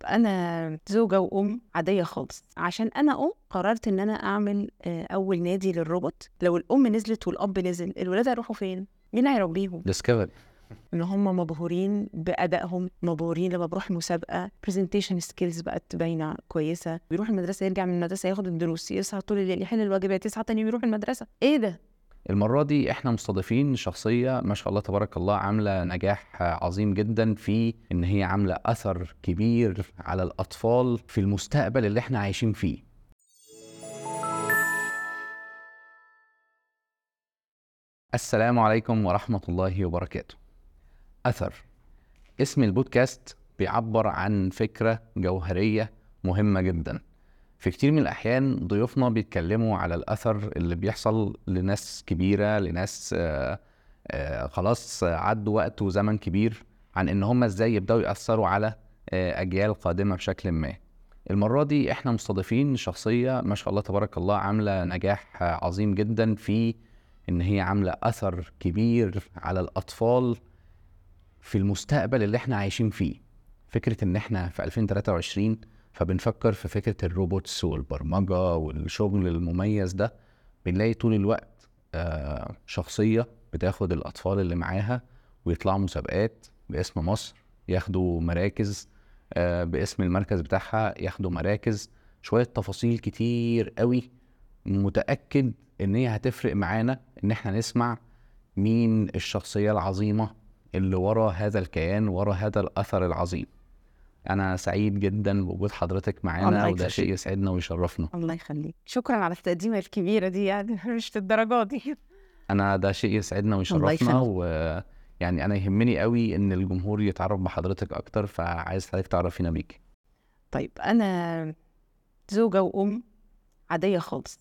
انا زوجه وام عاديه خالص عشان انا ام قررت ان انا اعمل آه، اول نادي للروبوت لو الام نزلت والاب نزل الولاد هيروحوا فين مين هيربيهم ديسكفري ان هم مبهورين بادائهم مبهورين لما بروح مسابقه برزنتيشن سكيلز بقت باينه كويسه بيروح المدرسه يرجع من المدرسه ياخد الدروس يسهر طول الليل يحل الواجبات يصحى تاني يوم يروح المدرسه ايه ده المرة دي احنا مستضيفين شخصية ما شاء الله تبارك الله عاملة نجاح عظيم جدا في ان هي عاملة اثر كبير على الاطفال في المستقبل اللي احنا عايشين فيه السلام عليكم ورحمة الله وبركاته اثر اسم البودكاست بيعبر عن فكرة جوهرية مهمة جدا في كتير من الأحيان ضيوفنا بيتكلموا على الأثر اللي بيحصل لناس كبيرة لناس آه، آه، خلاص عدوا وقت وزمن كبير عن إن هم إزاي يبدأوا يأثروا على آه، أجيال قادمة بشكل ما المرة دي إحنا مستضيفين شخصية ما شاء الله تبارك الله عاملة نجاح عظيم جدا في إن هي عاملة أثر كبير على الأطفال في المستقبل اللي إحنا عايشين فيه فكرة إن إحنا في 2023 فبنفكر في فكرة الروبوتس والبرمجة والشغل المميز ده بنلاقي طول الوقت آه، شخصية بتاخد الأطفال اللي معاها ويطلعوا مسابقات باسم مصر ياخدوا مراكز آه، باسم المركز بتاعها ياخدوا مراكز شوية تفاصيل كتير قوي متأكد إن هي هتفرق معانا إن إحنا نسمع مين الشخصية العظيمة اللي ورا هذا الكيان ورا هذا الأثر العظيم انا سعيد جدا بوجود حضرتك معانا الله وده يخليك. شيء يسعدنا ويشرفنا الله يخليك شكرا على التقديمه الكبيره دي يعني مش للدرجه دي انا ده شيء يسعدنا الله ويشرفنا يخليك. ويعني انا يهمني قوي ان الجمهور يتعرف بحضرتك اكتر فعايز حضرتك تعرفينا بيك طيب انا زوجه وام عاديه خالص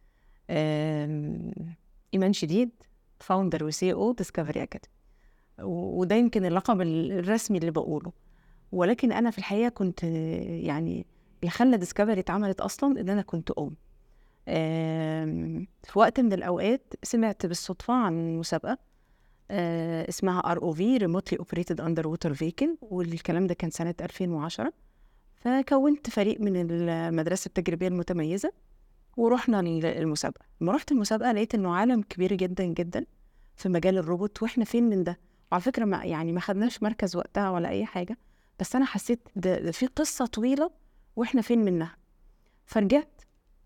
آم، ايمان شديد فاوندر وسي او ديسكفري اكاديمي وده يمكن اللقب ال- الرسمي اللي بقوله ولكن انا في الحقيقه كنت آه، يعني اللي خلى ديسكفري اتعملت اصلا ان انا كنت ام آم، في وقت من الاوقات سمعت بالصدفه عن مسابقه آه، اسمها ار او في ريموتلي اوبريتد اندر ووتر فيكل والكلام ده كان سنه 2010 فكونت فريق من المدرسة التجريبية المتميزة ورحنا ال- المسابقة لما رحت المسابقة لقيت إنه عالم كبير جدا جدا في مجال الروبوت وإحنا فين من ده وعلى فكرة ما يعني ما خدناش مركز وقتها ولا أي حاجة بس أنا حسيت ده, ده في قصة طويلة وإحنا فين منها فرجعت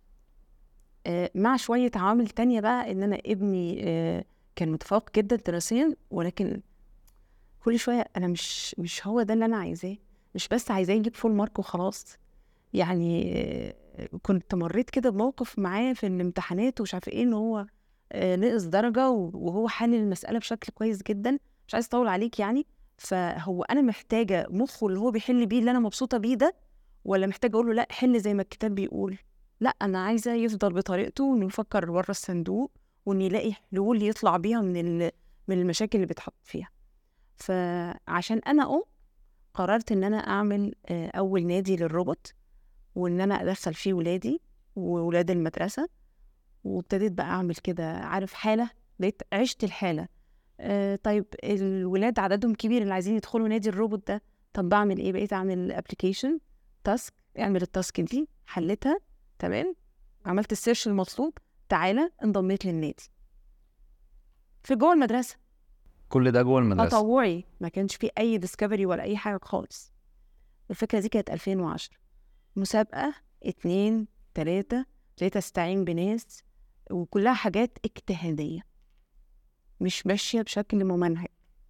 آه، مع شوية عوامل تانية بقى إن أنا ابني آه، كان متفوق جدا دراسيا ولكن كل شوية أنا مش مش هو ده اللي أنا عايزاه مش بس عايزاه يجيب فول مارك وخلاص يعني آه، كنت مريت كده بموقف معاه في الامتحانات ومش عارفه ايه ان هو آه، نقص درجه و- وهو حل المساله بشكل كويس جدا مش عايز اطول عليك يعني فهو انا محتاجه مخه اللي هو بيحل بيه اللي انا مبسوطه بيه ده ولا محتاجه اقول له لا حل زي ما الكتاب بيقول لا انا عايزه يفضل بطريقته وانه يفكر بره الصندوق وان يلاقي حلول يطلع بيها من ال- من المشاكل اللي بيتحط فيها فعشان انا ام قررت ان انا اعمل آه، اول نادي للروبوت وان انا ادخل فيه ولادي وولاد المدرسه وابتديت بقى اعمل كده عارف حاله بقيت عشت الحاله آه طيب الولاد عددهم كبير اللي عايزين يدخلوا نادي الروبوت ده طب بعمل ايه بقيت اعمل ابلكيشن تاسك اعمل التاسك دي حلتها تمام عملت السيرش المطلوب تعالى انضميت للنادي في جوه المدرسه كل ده جوه المدرسه تطوعي ما كانش فيه اي ديسكفري ولا اي حاجه خالص الفكره دي كانت 2010 مسابقه اتنين تلاته ابتديت استعين بناس وكلها حاجات اجتهاديه مش ماشيه بشكل ممنهج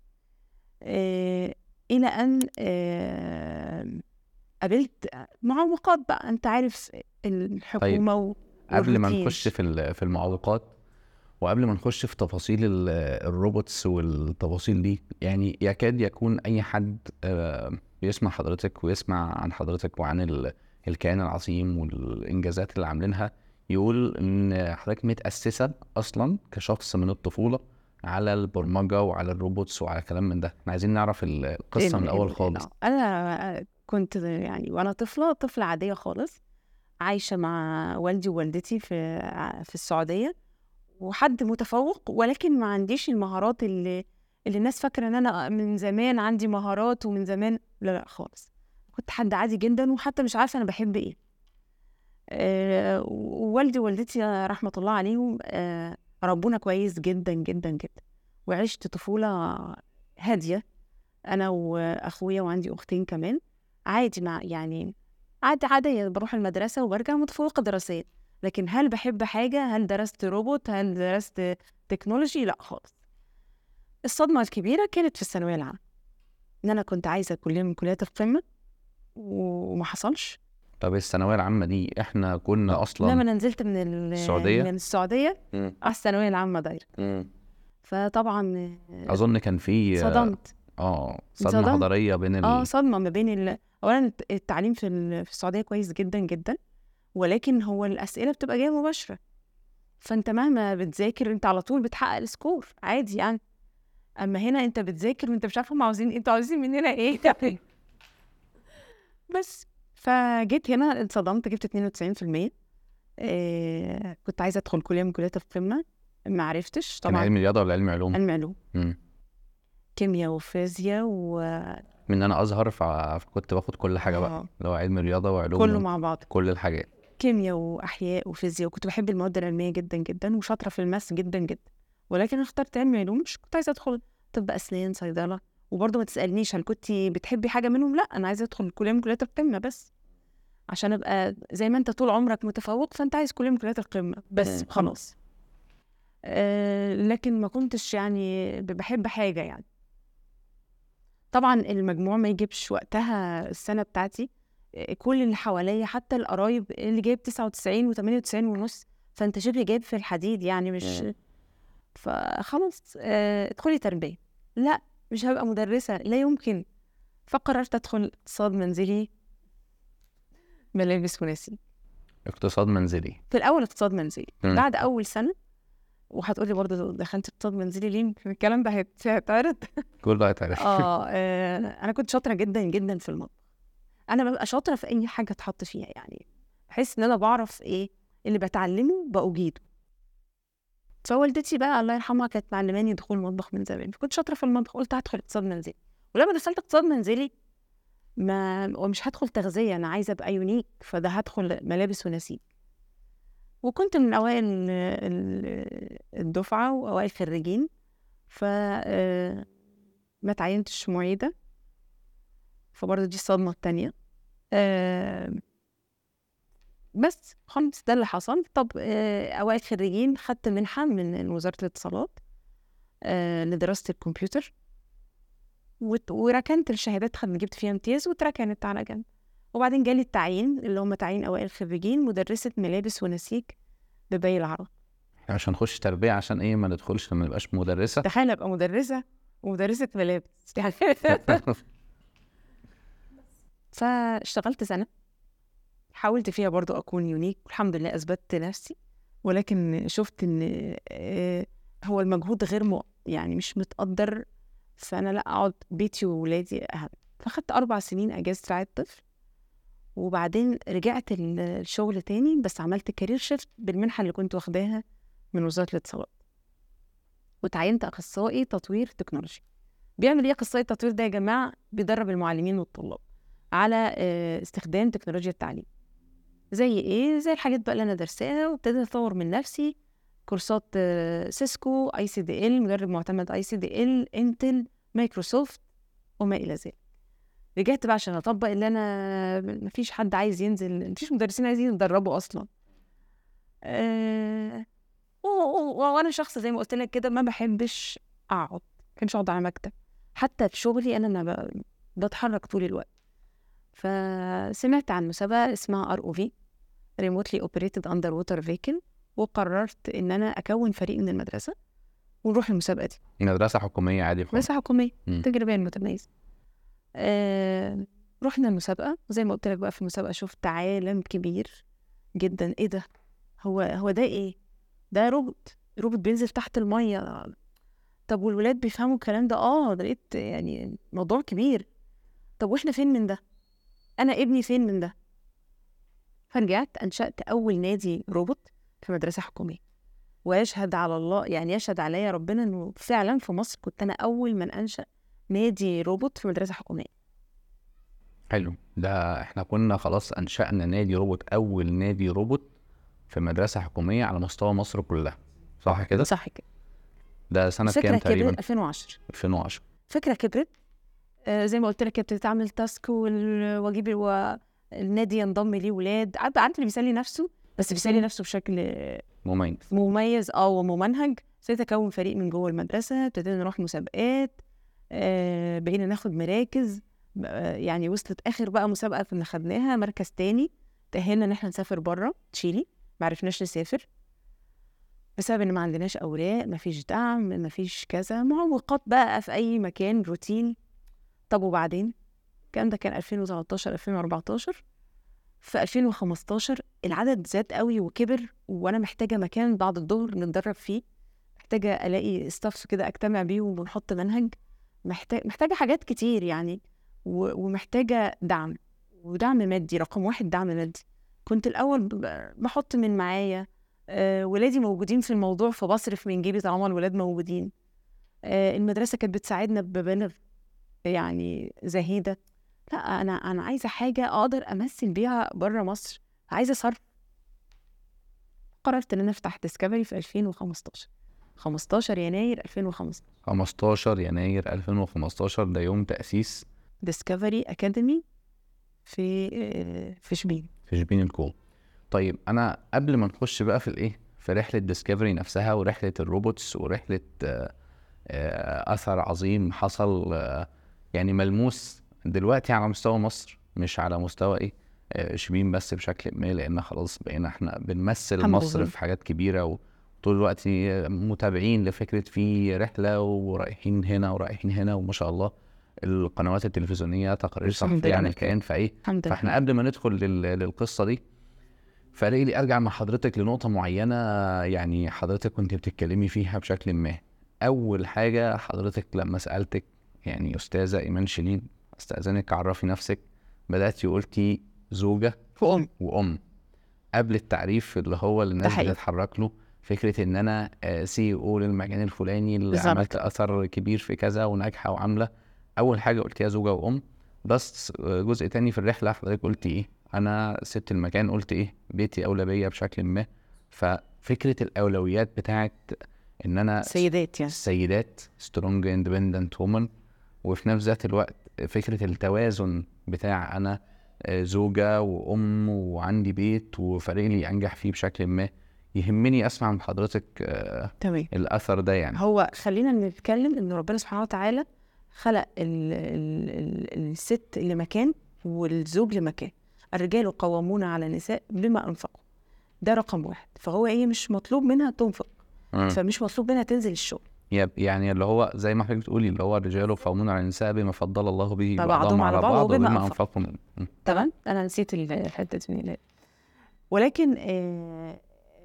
آه الى ان آه قابلت معوقات بقى انت عارف الحكومه و- قبل ما والروتين. نخش في ال- في المعوقات وقبل ما نخش في تفاصيل ال- الروبوتس والتفاصيل دي يعني يكاد يكون اي حد آه، بيسمع حضرتك ويسمع عن حضرتك وعن ال- الكيان العظيم والانجازات اللي عاملينها يقول ان حضرتك متاسسه اصلا كشخص من الطفوله على البرمجه وعلى الروبوتس وعلى كلام من ده احنا عايزين نعرف ال- القصه من ال- الاول ال- خالص آه. انا كنت يعني وانا طفله طفله عاديه خالص عايشه مع والدي ووالدتي في في السعوديه وحد متفوق ولكن ما عنديش المهارات اللي اللي الناس فاكره ان انا من زمان عندي مهارات ومن زمان لا لا خالص ما كنت حد عادي جدا وحتى مش عارفه انا بحب ايه آه، ووالدي ووالدتي رحمه الله عليهم آه، ربونا كويس جدا جدا جدا وعشت طفوله هاديه انا واخويا وعندي اختين كمان عادي مع يعني عادي عاديه بروح المدرسه وبرجع متفوقه دراسيا لكن هل بحب حاجه هل درست روبوت هل درست تكنولوجي لا خالص الصدمه الكبيره كانت في الثانويه العامه ان انا كنت عايزه كليه من كليات القمه وما حصلش طب الثانويه العامه دي احنا كنا اصلا لما انا نزلت من ال- السعودية؟ من السعوديه مم. على الثانويه العامه دايركت مم. فطبعا اظن كان في صدمت اه صدمه صدمت. حضاريه بين ال... اه صدمه ما بين ال... اولا التعليم في ال- في السعوديه كويس جدا جدا ولكن هو الاسئله بتبقى جايه مباشره فانت مهما بتذاكر انت على طول بتحقق السكور عادي يعني اما هنا انت بتذاكر وانت مش عارف هم عاوزين انتوا عاوزين مننا ايه يعني بس فجيت هنا اتصدمت جبت 92% آه كنت عايزه ادخل كليه من كليات القمه ما عرفتش كان طبعا علم رياضه ولا علم علوم؟ علم علوم مم. كيمياء وفيزياء و من انا ازهر فكنت باخد كل حاجه بقى آه. اللي هو علم رياضه وعلوم كله مع بعض كل الحاجات كيمياء واحياء وفيزياء وكنت بحب المواد العلميه جدا جدا وشاطره في الماس جدا جدا ولكن اخترت علم علوم مش كنت عايزه ادخل طب اسنان صيدله وبرضه ما تسالنيش هل كنت بتحبي حاجه منهم لا انا عايزه ادخل كليه من كليات القمه بس عشان ابقى زي ما انت طول عمرك متفوق فانت عايز كليه من كليات القمه بس مم. خلاص آه لكن ما كنتش يعني ب- بحب حاجه يعني طبعا المجموع ما يجيبش وقتها السنه بتاعتي آه، كل اللي حواليا حتى القرايب اللي جايب 99 و98 ونص فانت شبه جايب في الحديد يعني مش مم. فخلاص آه، ادخلي تربيه لا مش هبقى مدرسه لا يمكن فقررت ادخل اقتصاد منزلي ملابس ونسي اقتصاد منزلي في الاول اقتصاد منزلي مم. بعد اول سنه وهتقولي برضه دخلت اقتصاد منزلي ليه الكلام ده هيت- هيتعرض كله هيتعرف اه آه، انا كنت شاطره جدا جدا في المطبخ انا ببقى شاطره في اي حاجه اتحط فيها يعني بحس ان انا بعرف ايه اللي بتعلمه باجيده فوالدتي بقى الله يرحمها كانت معلماني دخول المطبخ من زمان فكنت شاطره في المطبخ قلت هدخل اقتصاد منزلي ولما دخلت اقتصاد منزلي ما ومش هدخل تغذيه انا عايزه ابقى يونيك فده هدخل ملابس ونسيج وكنت من اوائل ال- ال- الدفعه واوائل خريجين ف آه، ما تعينتش معيدة فبرضه دي الصدمة التانية آه بس خلاص ده اللي حصل طب آه أوائل خريجين خدت منحة من وزارة الاتصالات آه لدراسة الكمبيوتر وت- وركنت الشهادات خد جبت فيها امتياز واتركنت على جنب وبعدين جالي التعيين اللي هم تعيين أوائل الخريجين مدرسة ملابس ونسيج بباقي العرب عشان نخش تربيه عشان ايه ما ندخلش ما نبقاش مدرسه تخيل أبقى مدرسة ومدرسة ملابس يعني فاشتغلت سنة حاولت فيها برضو أكون يونيك والحمد لله أثبتت نفسي ولكن شفت إن آه، هو المجهود غير م... يعني مش متقدر فأنا لا أقعد بيتي وولادي أهم فخدت أربع سنين أجازة رعاية طفل وبعدين رجعت ال- الشغل تاني بس عملت كارير شيفت بالمنحة اللي كنت واخداها من وزارة الاتصالات وتعينت أخصائي تطوير تكنولوجي بيعمل ايه اخصائي التطوير ده يا جماعه بيدرب المعلمين والطلاب على آه، استخدام تكنولوجيا التعليم زي ايه زي الحاجات بقى اللي انا درساها وابتديت اطور من نفسي كورسات آه، سيسكو اي سي دي ال مدرب معتمد اي سي دي ال انتل مايكروسوفت وما الى ذلك رجعت بقى عشان اطبق اللي انا مفيش حد عايز ينزل مفيش مدرسين عايزين يتدربوا اصلا أه... و- و- وانا شخص زي ما قلت لك كده ما بحبش اقعد ما بحبش اقعد على مكتب حتى في شغلي انا ما ب... بتحرك طول الوقت فسمعت عن مسابقه اسمها ار او في ريموتلي اوبريتد اندر ووتر فيكل وقررت ان انا اكون فريق من المدرسه ونروح المسابقه دي مدرسه حكوميه عادي خالص مدرسه حكوميه مم. تجريبيه المتميز آه... رحنا المسابقه وزي ما قلت لك بقى في المسابقه شفت عالم كبير جدا ايه ده هو هو ده ايه ده روبوت روبوت بينزل تحت الميه طب والولاد بيفهموا الكلام ده اه ده لقيت يعني موضوع كبير طب واحنا فين من ده انا ابني فين من ده فرجعت انشات اول نادي روبوت في مدرسه حكوميه ويشهد على الله يعني يشهد عليا ربنا انه فعلا في مصر كنت انا اول من انشا نادي روبوت في مدرسه حكوميه حلو ده احنا كنا خلاص انشأنا نادي روبوت اول نادي روبوت في مدرسة حكومية على مستوى مصر كلها صح كده؟ صح كده ده سنة فكره كام تقريبا؟ كبرت 2010 2010 فكره كبرت آه زي ما قلت لك هي بتتعمل تاسك وال- واجيب الو- النادي ينضم ليه ولاد عارف عارف اللي بيسلي نفسه بس بيسلي نفسه بشكل مميز مميز اه وممنهج ابتديت اكون فريق من جوه المدرسه ابتدينا نروح مسابقات آه بقينا ناخد مراكز آه يعني وصلت اخر بقى مسابقه كنا خدناها مركز تاني تأهلنا ان احنا نسافر بره تشيلي ما عرفناش نسافر بسبب ان ما عندناش اوراق ما فيش دعم ما فيش كذا معوقات بقى في اي مكان روتين طب وبعدين الكلام ده كان 2013 2014 في 2015 العدد زاد قوي وكبر وانا محتاجه مكان بعد الظهر نتدرب فيه محتاجه الاقي ستاف كده اجتمع بيه ونحط منهج محتاج محتاجه حاجات كتير يعني و... ومحتاجه دعم ودعم مادي رقم واحد دعم مادي كنت الاول ب- بحط من معايا آه ولادي موجودين في الموضوع فبصرف من جيبي طالما الولاد موجودين آه المدرسه كانت بتساعدنا بمبالغ يعني زهيده لا انا انا عايزه حاجه اقدر امثل بيها بره مصر عايزه صرف قررت ان انا افتح ديسكفري في 2015 15 يناير 2015 15 يناير 2015 ده يوم تأسيس ديسكفري اكاديمي في آه، في شبين في شبين الكوم طيب انا قبل ما نخش بقى في الايه في رحله ديسكفري نفسها ورحله الروبوتس ورحله آه، آه، اثر عظيم حصل آه، يعني ملموس دلوقتي على مستوى مصر مش على مستوى ايه آه، شبين بس بشكل ما لان خلاص بقينا احنا بنمثل الحمد مصر لله. في حاجات كبيره وطول الوقت متابعين لفكره في رحله ورايحين هنا ورايحين هنا وما شاء الله القنوات التلفزيونيه تقارير الحمد صحفيه عن لله. الكيان فايه الحمد لله فاحنا قبل ما ندخل لل- للقصه دي فلاقي لي ارجع مع حضرتك لنقطه معينه يعني حضرتك كنت بتتكلمي فيها بشكل ما اول حاجه حضرتك لما سالتك يعني استاذه ايمان شيلين استاذنك عرفي نفسك بداتي قلتي زوجه وام وام قبل التعريف اللي هو اللي الناس حقيقي. بتتحرك له فكره ان انا سي او للمكان الفلاني اللي بالظبط. عملت اثر كبير في كذا وناجحه وعامله اول حاجه قلتيها زوجه وام بس آه، جزء تاني في الرحله حضرتك قلتي ايه انا سبت المكان قلت ايه بيتي اولى بيا بشكل ما ففكره الاولويات بتاعت ان انا سيدات يعني السيدات سترونج اندبندنت وومن وفي نفس ذات الوقت فكرة التوازن بتاع أنا آه، زوجة وأم وعندي بيت وفريق لي أنجح فيه بشكل ما يهمني أسمع من حضرتك آه، تمام الأثر ده يعني هو خلينا نتكلم ان ربنا سبحانه وتعالى خلق ال ال ال الست لمكان والزوج لمكان الرجال قوامون على النساء بما انفقوا ده رقم واحد فهو ايه مش مطلوب منها تنفق مم. فمش مطلوب منها تنزل الشغل يب- يعني اللي هو زي ما حضرتك بتقولي اللي هو الرجال قوامون على النساء بما فضل الله به بعضهم على بعض وبما وبما أنفقوا. أنفقوا من- مم. تمام انا نسيت ال- الحته دي لا. ولكن آه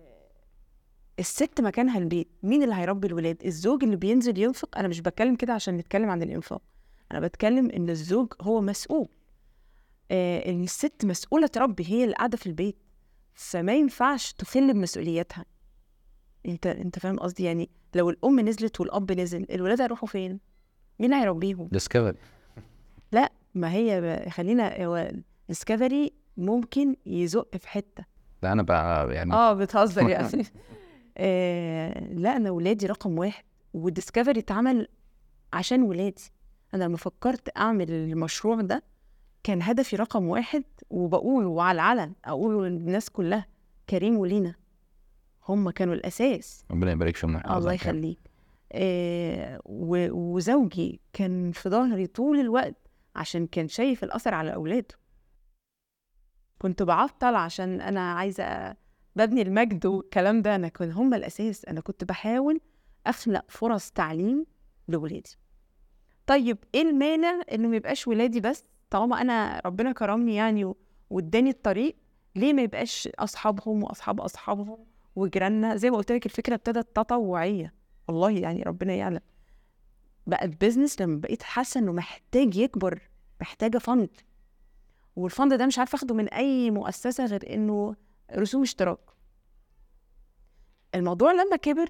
الست مكانها البيت مين اللي هيربي الولاد الزوج اللي بينزل ينفق انا مش بتكلم كده عشان نتكلم عن الانفاق انا بتكلم ان الزوج هو مسؤول آه الست مسؤوله تربي هي اللي قاعده في البيت فما ينفعش تخل بمسؤولياتها انت انت فاهم قصدي يعني لو الام نزلت والاب نزل الولاد هيروحوا فين مين هيربيهم ديسكفري لا ما هي ب- خلينا هو ديسكفري ممكن يزق في حته ده أنا بقى يعني اه بتهزر يعني آه لا انا ولادي رقم واحد وديسكفري اتعمل عشان ولادي انا لما فكرت اعمل المشروع ده كان هدفي رقم واحد وبقوله وعلى العلن اقوله للناس كلها كريم ولينا هم كانوا الاساس ربنا يبارك فيهم ويحفظك الله يا رب. يخليك آه و- وزوجي كان في ظهري طول الوقت عشان كان شايف الأثر على أولاده كنت بعطل عشان أنا عايزة ببني المجد والكلام ده أنا كنت هم الأساس أنا كنت بحاول أخلق فرص تعليم لولادي طيب إيه المانع إنه ما يبقاش ولادي بس طالما أنا ربنا كرمني يعني و- واداني الطريق ليه ما يبقاش أصحابهم وأصحاب أصحابهم وجيراننا زي ما قلت لك الفكره ابتدت تطوعيه والله يعني ربنا يعلم بقى البيزنس لما بقيت حاسه انه محتاج يكبر محتاجه فند والفند ده مش عارفه اخده من اي مؤسسه غير انه رسوم اشتراك الموضوع لما كبر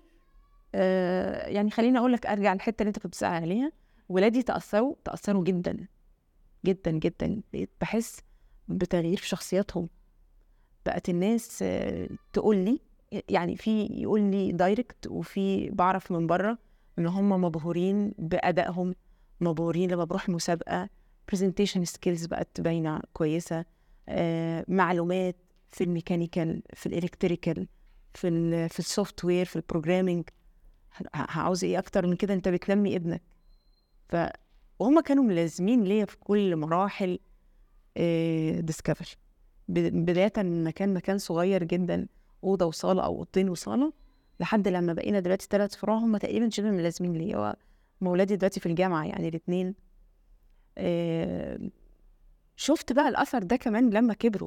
آه يعني خليني اقول لك ارجع الحته اللي انت كنت بتسال عليها ولادي تاثروا تاثروا جدا جدا جدا بقيت بحس بتغيير في شخصياتهم بقت الناس آه، تقول لي يعني في يقول لي دايركت وفي بعرف من بره ان هم مبهورين بادائهم مبهورين لما بروح مسابقه برزنتيشن سكيلز بقت باينه كويسه آه، معلومات في الميكانيكال في الالكتريكال في ال في السوفت وير في البروجرامينج عاوز ايه اكتر من كده انت بتنمي ابنك ف وهم كانوا ملازمين ليا في كل مراحل ديسكفري بداية من مكان مكان صغير جدا أوضة وصالة أو أوضتين وصالة لحد لما بقينا دلوقتي ثلاث فروع هم تقريبا شبه ملازمين ليا هو مولادي دلوقتي في الجامعة يعني الاتنين آه، شفت بقى الأثر ده كمان لما كبروا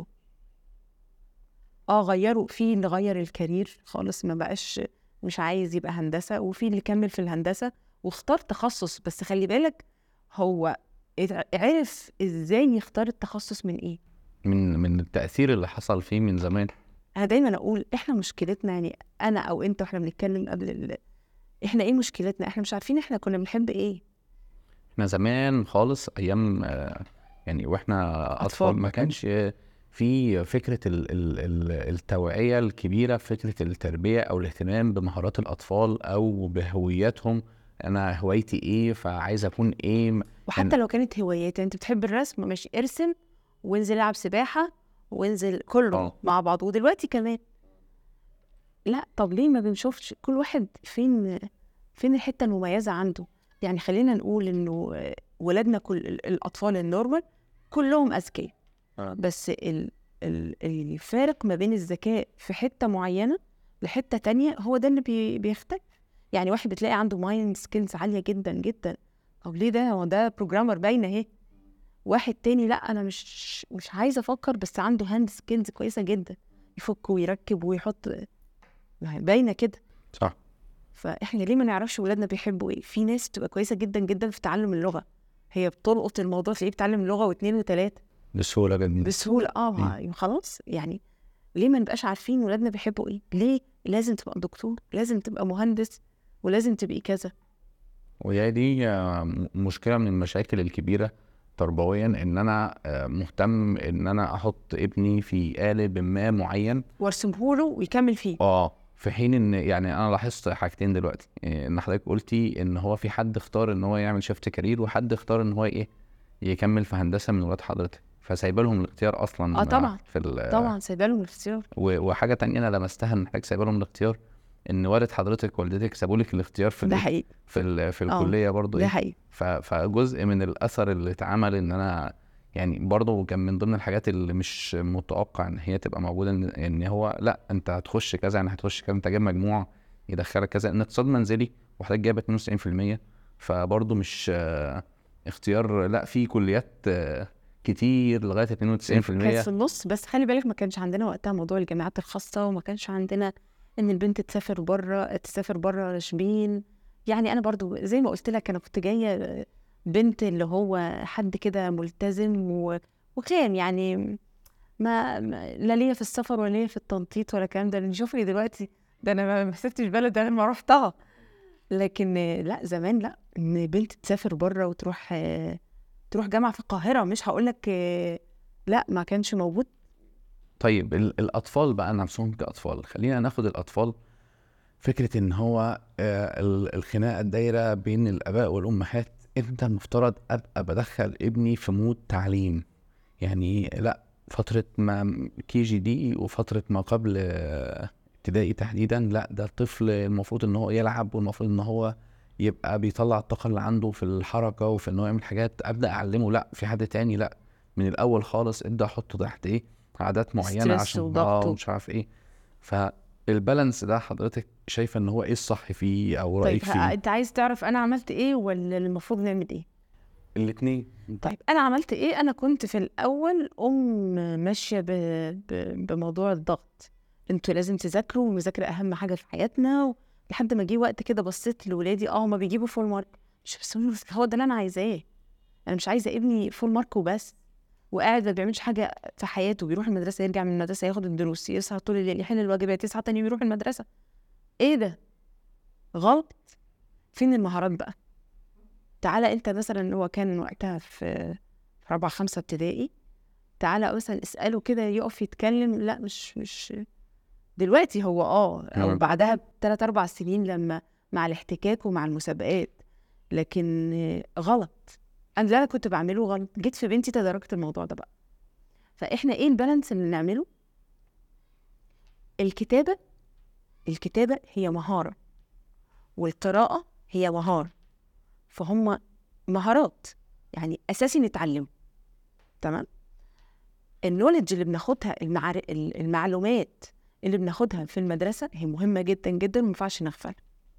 اه غيروا في اللي غير الكارير خالص ما بقاش مش عايز يبقى هندسة وفي اللي كمل في الهندسة واختار تخصص بس خلي بالك هو عرف ازاي يختار التخصص من ايه من من التأثير اللي حصل فيه من زمان انا دايما اقول احنا مشكلتنا يعني انا او انت واحنا بنتكلم قبل ال... احنا ايه مشكلتنا احنا مش عارفين احنا كنا بنحب ايه احنا زمان خالص ايام آه، يعني واحنا اطفال, أطفال. ما كانش في فكره ال ال ال التوعيه الكبيره فكره التربيه او الاهتمام بمهارات الاطفال او بهوياتهم انا هوايتي ايه فعايز اكون ايه وحتى يعني لو كانت هوايات انت بتحب الرسم ماشي ارسم وانزل العب سباحه وانزل كله أوه. مع بعض ودلوقتي كمان لا طب ليه ما بنشوفش كل واحد فين فين الحته المميزه عنده يعني خلينا نقول انه ولادنا كل الاطفال النورمال كلهم اذكياء آه. بس ال ال الفارق ما بين الذكاء في حته معينه لحته تانية هو ده اللي بي بيختلف يعني واحد بتلاقي عنده مايند سكيلز عاليه جدا جدا طب ليه ده هو ده بروجرامر باينه اهي واحد تاني لا انا مش مش عايزه افكر بس عنده هاند سكيلز كويسه جدا يفك ويركب ويحط باينه كده صح فاحنا ليه ما نعرفش ولادنا بيحبوا ايه في ناس بتبقى كويسه جدا جدا في تعلم اللغه هي بتلقط الموضوع تلاقيه بتعلم لغه واثنين وثلاثه بسهوله جدا بسهوله اه خلاص يعني ليه ما نبقاش عارفين ولادنا بيحبوا ايه ليه لازم تبقى دكتور لازم تبقى مهندس ولازم تبقي كذا وهي دي آه، مشكله من المشاكل الكبيره تربويا ان انا آه، مهتم ان انا احط ابني في قالب ما معين وارسمه له ويكمل فيه اه في حين ان يعني انا لاحظت حاجتين دلوقتي آه، ان حضرتك قلتي ان هو في حد اختار ان هو يعمل شيفت كارير وحد اختار ان هو ايه يكمل في هندسه من ولاد حضرتك فسايبه لهم الاختيار اصلا اه طبعا في طبعا سايبه لهم الاختيار وحاجه تانية انا لمستها ان حضرتك سايبه لهم الاختيار ان والد حضرتك والدتك سابوا لك الاختيار في ده حقيقي في في آه، الكليه برضه ده إيه؟ حقيقي فجزء من الاثر اللي اتعمل ان انا يعني برضه كان من ضمن الحاجات اللي مش متوقع ان هي تبقى موجوده ان, إن هو لا انت هتخش كذا يعني هتخش كذا انت جايب مجموع يدخلك كذا ان اقتصاد منزلي وحضرتك جايب 92% فبرضه مش اختيار لا في كليات كتير لغايه 92% كانت في النص بس خلي بالك ما كانش عندنا وقتها موضوع الجامعات الخاصه وما كانش عندنا ان البنت تسافر بره تسافر بره شبين يعني انا برضو زي ما قلت لك انا كنت جايه بنت اللي هو حد كده ملتزم وخام يعني ما, لا ليا في السفر ولا ليا في التنطيط ولا الكلام ده شوفني دلوقتي ده انا ما سبتش بلد انا ما رحتها لكن لا زمان لا ان بنت تسافر بره وتروح تروح جامعه في القاهره مش هقول لك لا ما كانش موجود طيب الاطفال بقى نفسهم كاطفال خلينا ناخد الاطفال فكره ان هو آه، الخناقه الدايره بين الاباء والامهات انت المفترض ابقى بدخل ابني في مود تعليم يعني لا فتره ما كي جي دي وفتره ما قبل آه، ابتدائي تحديدا لا ده الطفل المفروض ان هو يلعب والمفروض ان هو يبقى بيطلع الطاقه اللي عنده في الحركه وفي ان هو يعمل حاجات ابدا اعلمه لا في حد تاني لا من الاول خالص ابدا احطه تحت ايه عادات معينه عشان اه مش عارف ايه فالبالانس ده حضرتك شايفه ان هو ايه الصح فيه او رايك طيب فيه انت عايز تعرف انا عملت ايه ولا المفروض نعمل ايه الاثنين طيب انا عملت ايه انا كنت في الاول ام ماشيه ب... ب... بموضوع الضغط انتوا لازم تذاكروا والمذاكره اهم حاجه في حياتنا و... لحد ما جه وقت كده بصيت لاولادي اه هما بيجيبوا فول مارك مش بس هو ده اللي انا عايزاه انا مش عايزه ابني فول مارك وبس وقاعد ما بيعملش حاجه في حياته بيروح المدرسه يرجع من المدرسه ياخد الدروس يسهر طول الليل يحل الواجبات يصحى تاني يروح المدرسه ايه ده غلط فين المهارات بقى تعالى انت مثلا هو كان وقتها في في رابعه خمسه ابتدائي تعالى مثلا اساله كده يقف يتكلم لا مش مش دلوقتي هو اه او مم. بعدها بثلاث اربع سنين لما مع الاحتكاك ومع المسابقات لكن آه، غلط انا اللي انا كنت بعمله غلط جيت في بنتي تداركت الموضوع ده بقى فاحنا ايه البالانس اللي نعمله الكتابه الكتابه هي مهاره والقراءه هي مهاره فهم مهارات يعني اساسي نتعلم تمام النولج اللي بناخدها المعار... المعلومات اللي بناخدها في المدرسه هي مهمه جدا جدا وما ينفعش نغفلها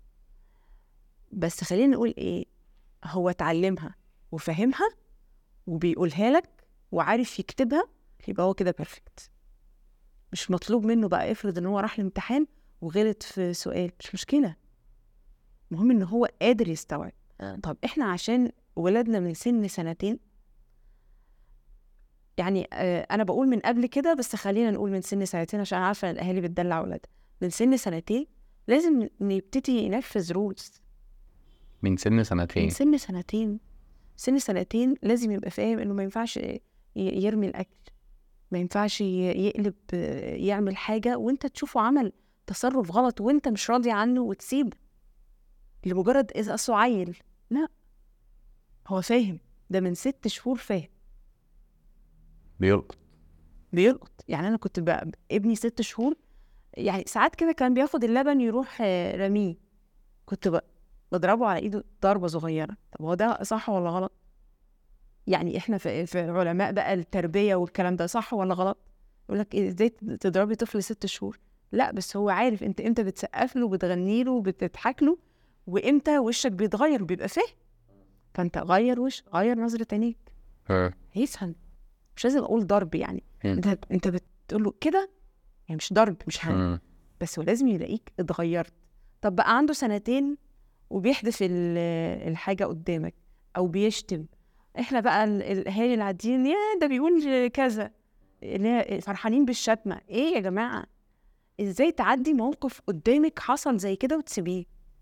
بس خلينا نقول ايه هو اتعلمها وفهمها وبيقولها لك وعارف يكتبها يبقى هو كده بيرفكت مش مطلوب منه بقى افرض ان هو راح الامتحان وغلط في سؤال مش مشكله المهم ان هو قادر يستوعب طب احنا عشان ولادنا من سن سنتين يعني آه، انا بقول من قبل كده بس خلينا نقول من سن سنتين عشان عارفه ان الاهالي بتدلع اولادها من سن سنتين لازم نبتدي ينفذ رولز من سن من سنتين سن سنتين سن سنتين لازم يبقى فاهم انه ما ينفعش ي- يرمي الاكل ما ينفعش ي- يقلب آه، يعمل حاجه وانت تشوفه عمل تصرف غلط وانت مش راضي عنه وتسيب لمجرد اذا اصله عيل لا هو فاهم ده من ست شهور فاهم بيلقط بيلقط يعني انا كنت بقى ابني ست شهور يعني ساعات كده كان بياخد اللبن يروح آه، رميه كنت بقى بضربه على ايده ضربه صغيره طب هو ده صح ولا غلط يعني احنا في, في علماء بقى التربيه والكلام ده صح ولا غلط يقول لك إيه، ازاي تضربي طفل ست شهور لا بس هو عارف انت امتى بتسقف له بتغني له بتضحك له وامتى وشك بيتغير بيبقى فاهم فانت غير وش غير نظره عينيك ها. هيفهم مش لازم اقول ضرب يعني مم. انت انت بتقول له كده يعني مش ضرب مش هم مم. بس هو لازم يلاقيك اتغيرت طب بقى عنده سنتين وبيحدف ال- الحاجه قدامك او بيشتم احنا بقى ال- الاهالي العاديين يا ده بيقول كذا اللي هي فرحانين بالشتمه ايه يا جماعه ازاي تعدي موقف قدامك حصل زي كده وتسيبيه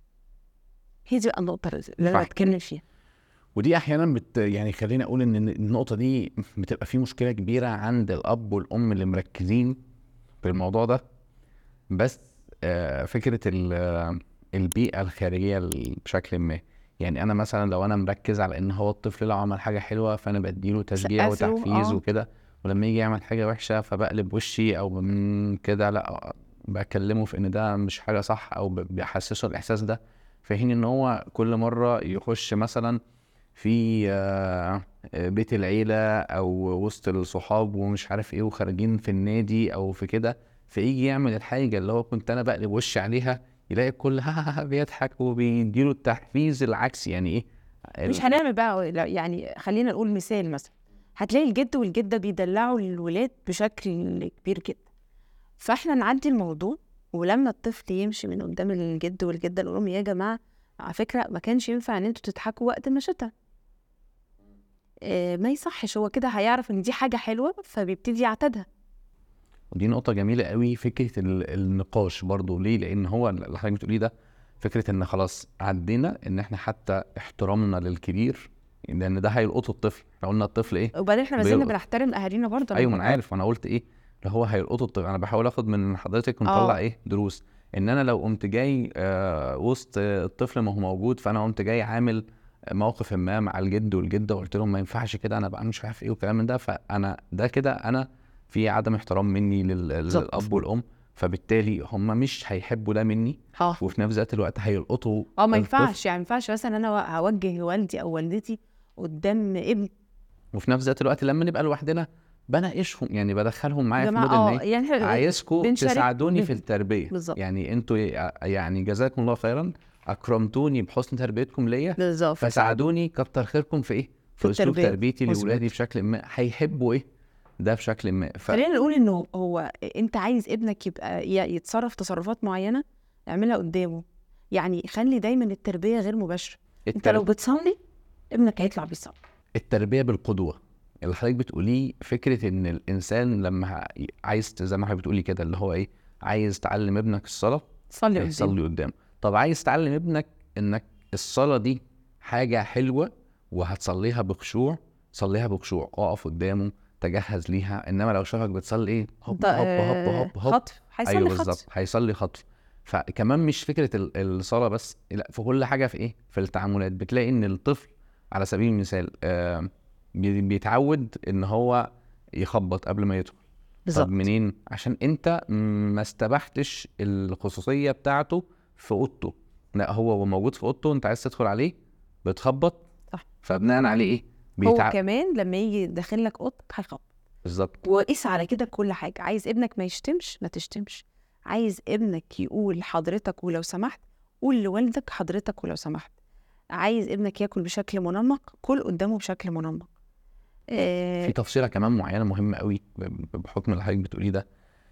هي دي بقى النقطه اللي انا صح. بتكلم فيها ودي احيانا بت يعني خليني اقول ان النقطه دي بتبقى في مشكله كبيره عند الاب والام اللي مركزين في الموضوع ده بس آه، فكره ال- آه، البيئه الخارجيه ال- بشكل ما يعني انا مثلا لو انا مركز على ان هو الطفل لو عمل حاجه حلوه فانا بديله تشجيع سقف له، وتحفيز آه. وكده ولما يجي يعمل حاجه وحشه فبقلب وشي او من كده لا بكلمه في ان ده مش حاجه صح او ب- بحسسه الاحساس ده في حين ان هو كل مره يخش مثلا في آه، آه، بيت العيله او وسط الصحاب ومش عارف ايه وخارجين في النادي او في كده فيجي يعمل الحاجه اللي هو كنت انا بقلب وشي عليها يلاقي الكل ها ها ها بيضحك وبيديله التحفيز العكسي يعني ايه مش هنعمل بقى لا، يعني خلينا نقول مثال مثلا هتلاقي الجد والجدة بيدلعوا الولاد بشكل كبير جدا فاحنا نعدي الموضوع ولما الطفل يمشي من قدام الجد والجدة نقول لهم يا جماعة على فكرة ما كانش ينفع ان انتوا تضحكوا وقت ما شتا آه، ما يصحش هو كده هيعرف ان دي حاجة حلوة فبيبتدي يعتادها ودي نقطة جميلة قوي فكرة ال- النقاش برضو ليه؟ لأن هو اللي حضرتك بتقوليه ده فكرة إن خلاص عدينا إن إحنا حتى احترامنا للكبير لأن ده هيلقطه الطفل، إحنا قلنا الطفل إيه؟ وبعدين احنا ما زلنا بيلقط. بنحترم اهالينا برضه أيوه ما أنا عارف وأنا قلت إيه؟ اللي هو هيلقطه الطفل، أنا بحاول آخد من حضرتك ونطلع آه. إيه؟ دروس، إن أنا لو قمت جاي آه وسط آه، الطفل ما هو موجود فأنا قمت جاي عامل موقف ما مع الجد والجده وقلت لهم ما ينفعش كده انا بقى مش عارف ايه والكلام من ده فانا ده كده انا في عدم احترام مني لل- بالظبط. للاب والام فبالتالي هم مش هيحبوا ده مني اه وفي نفس ذات الوقت هيلقطوا اه ما الطفل. ينفعش يعني ما ينفعش مثلا انا هوجه والدي او والدتي قدام ابني وفي نفس ذات الوقت لما نبقى لوحدنا بناقشهم يعني بدخلهم يا معايا في جماعه مود ان اه ايه يعني احنا عايزكم بنشارك- تساعدوني في بن- التربيه بالظبط. يعني انتوا يعني جزاكم الله خيرا اكرمتوني بحسن تربيتكم ليا بالظبط فساعدوني كتر خيركم في ايه في اسلوب التربية. تربيتي مظبوط. لاولادي بشكل ما هيحبوا ايه ده بشكل ما ف... خلينا نقول انه هو انت عايز ابنك يبقى ي- يتصرف تصرفات معينه اعملها قدامه يعني خلي دايما التربيه غير مباشره انت التر... لو بتصلي ابنك هيطلع بيصلي التربيه بالقدوه اللي حضرتك بتقوليه فكره ان الانسان لما ه- عايز ت- زي ما حضرتك بتقولي كده اللي هو ايه عايز تعلم ابنك الصلاه صلي قدامه هيصلي قدام طب عايز تعلم ابنك انك الصلاه دي حاجه حلوه وهتصليها بخشوع صليها بخشوع اقف قدامه تجهز ليها انما لو شافك بتصلي ايه هوب ده، هوب هوب آه، هوب هوب خطف هيصلي ايوه خطف بالظبط هيصلي خطف فكمان مش فكره ال- الصلاه بس لا في كل حاجه في ايه في التعاملات بتلاقي ان الطفل على سبيل المثال آه بي- بيتعود ان هو يخبط قبل ما يدخل بالظبط طب منين عشان انت ما استبحتش الخصوصيه بتاعته في اوضته لا هو هو موجود في اوضته انت عايز تدخل عليه بتخبط صح. فبناء عليه ايه هو بيتع... كمان لما يجي داخل لك اوضتك هيخبط بالظبط وقيس على كده كل حاجه عايز ابنك ما يشتمش ما تشتمش عايز ابنك يقول حضرتك ولو سمحت قول لوالدك حضرتك ولو سمحت عايز ابنك ياكل بشكل منمق كل قدامه بشكل منمق آه في تفصيله كمان معينه مهمه قوي ب- بحكم اللي حضرتك بتقوليه ده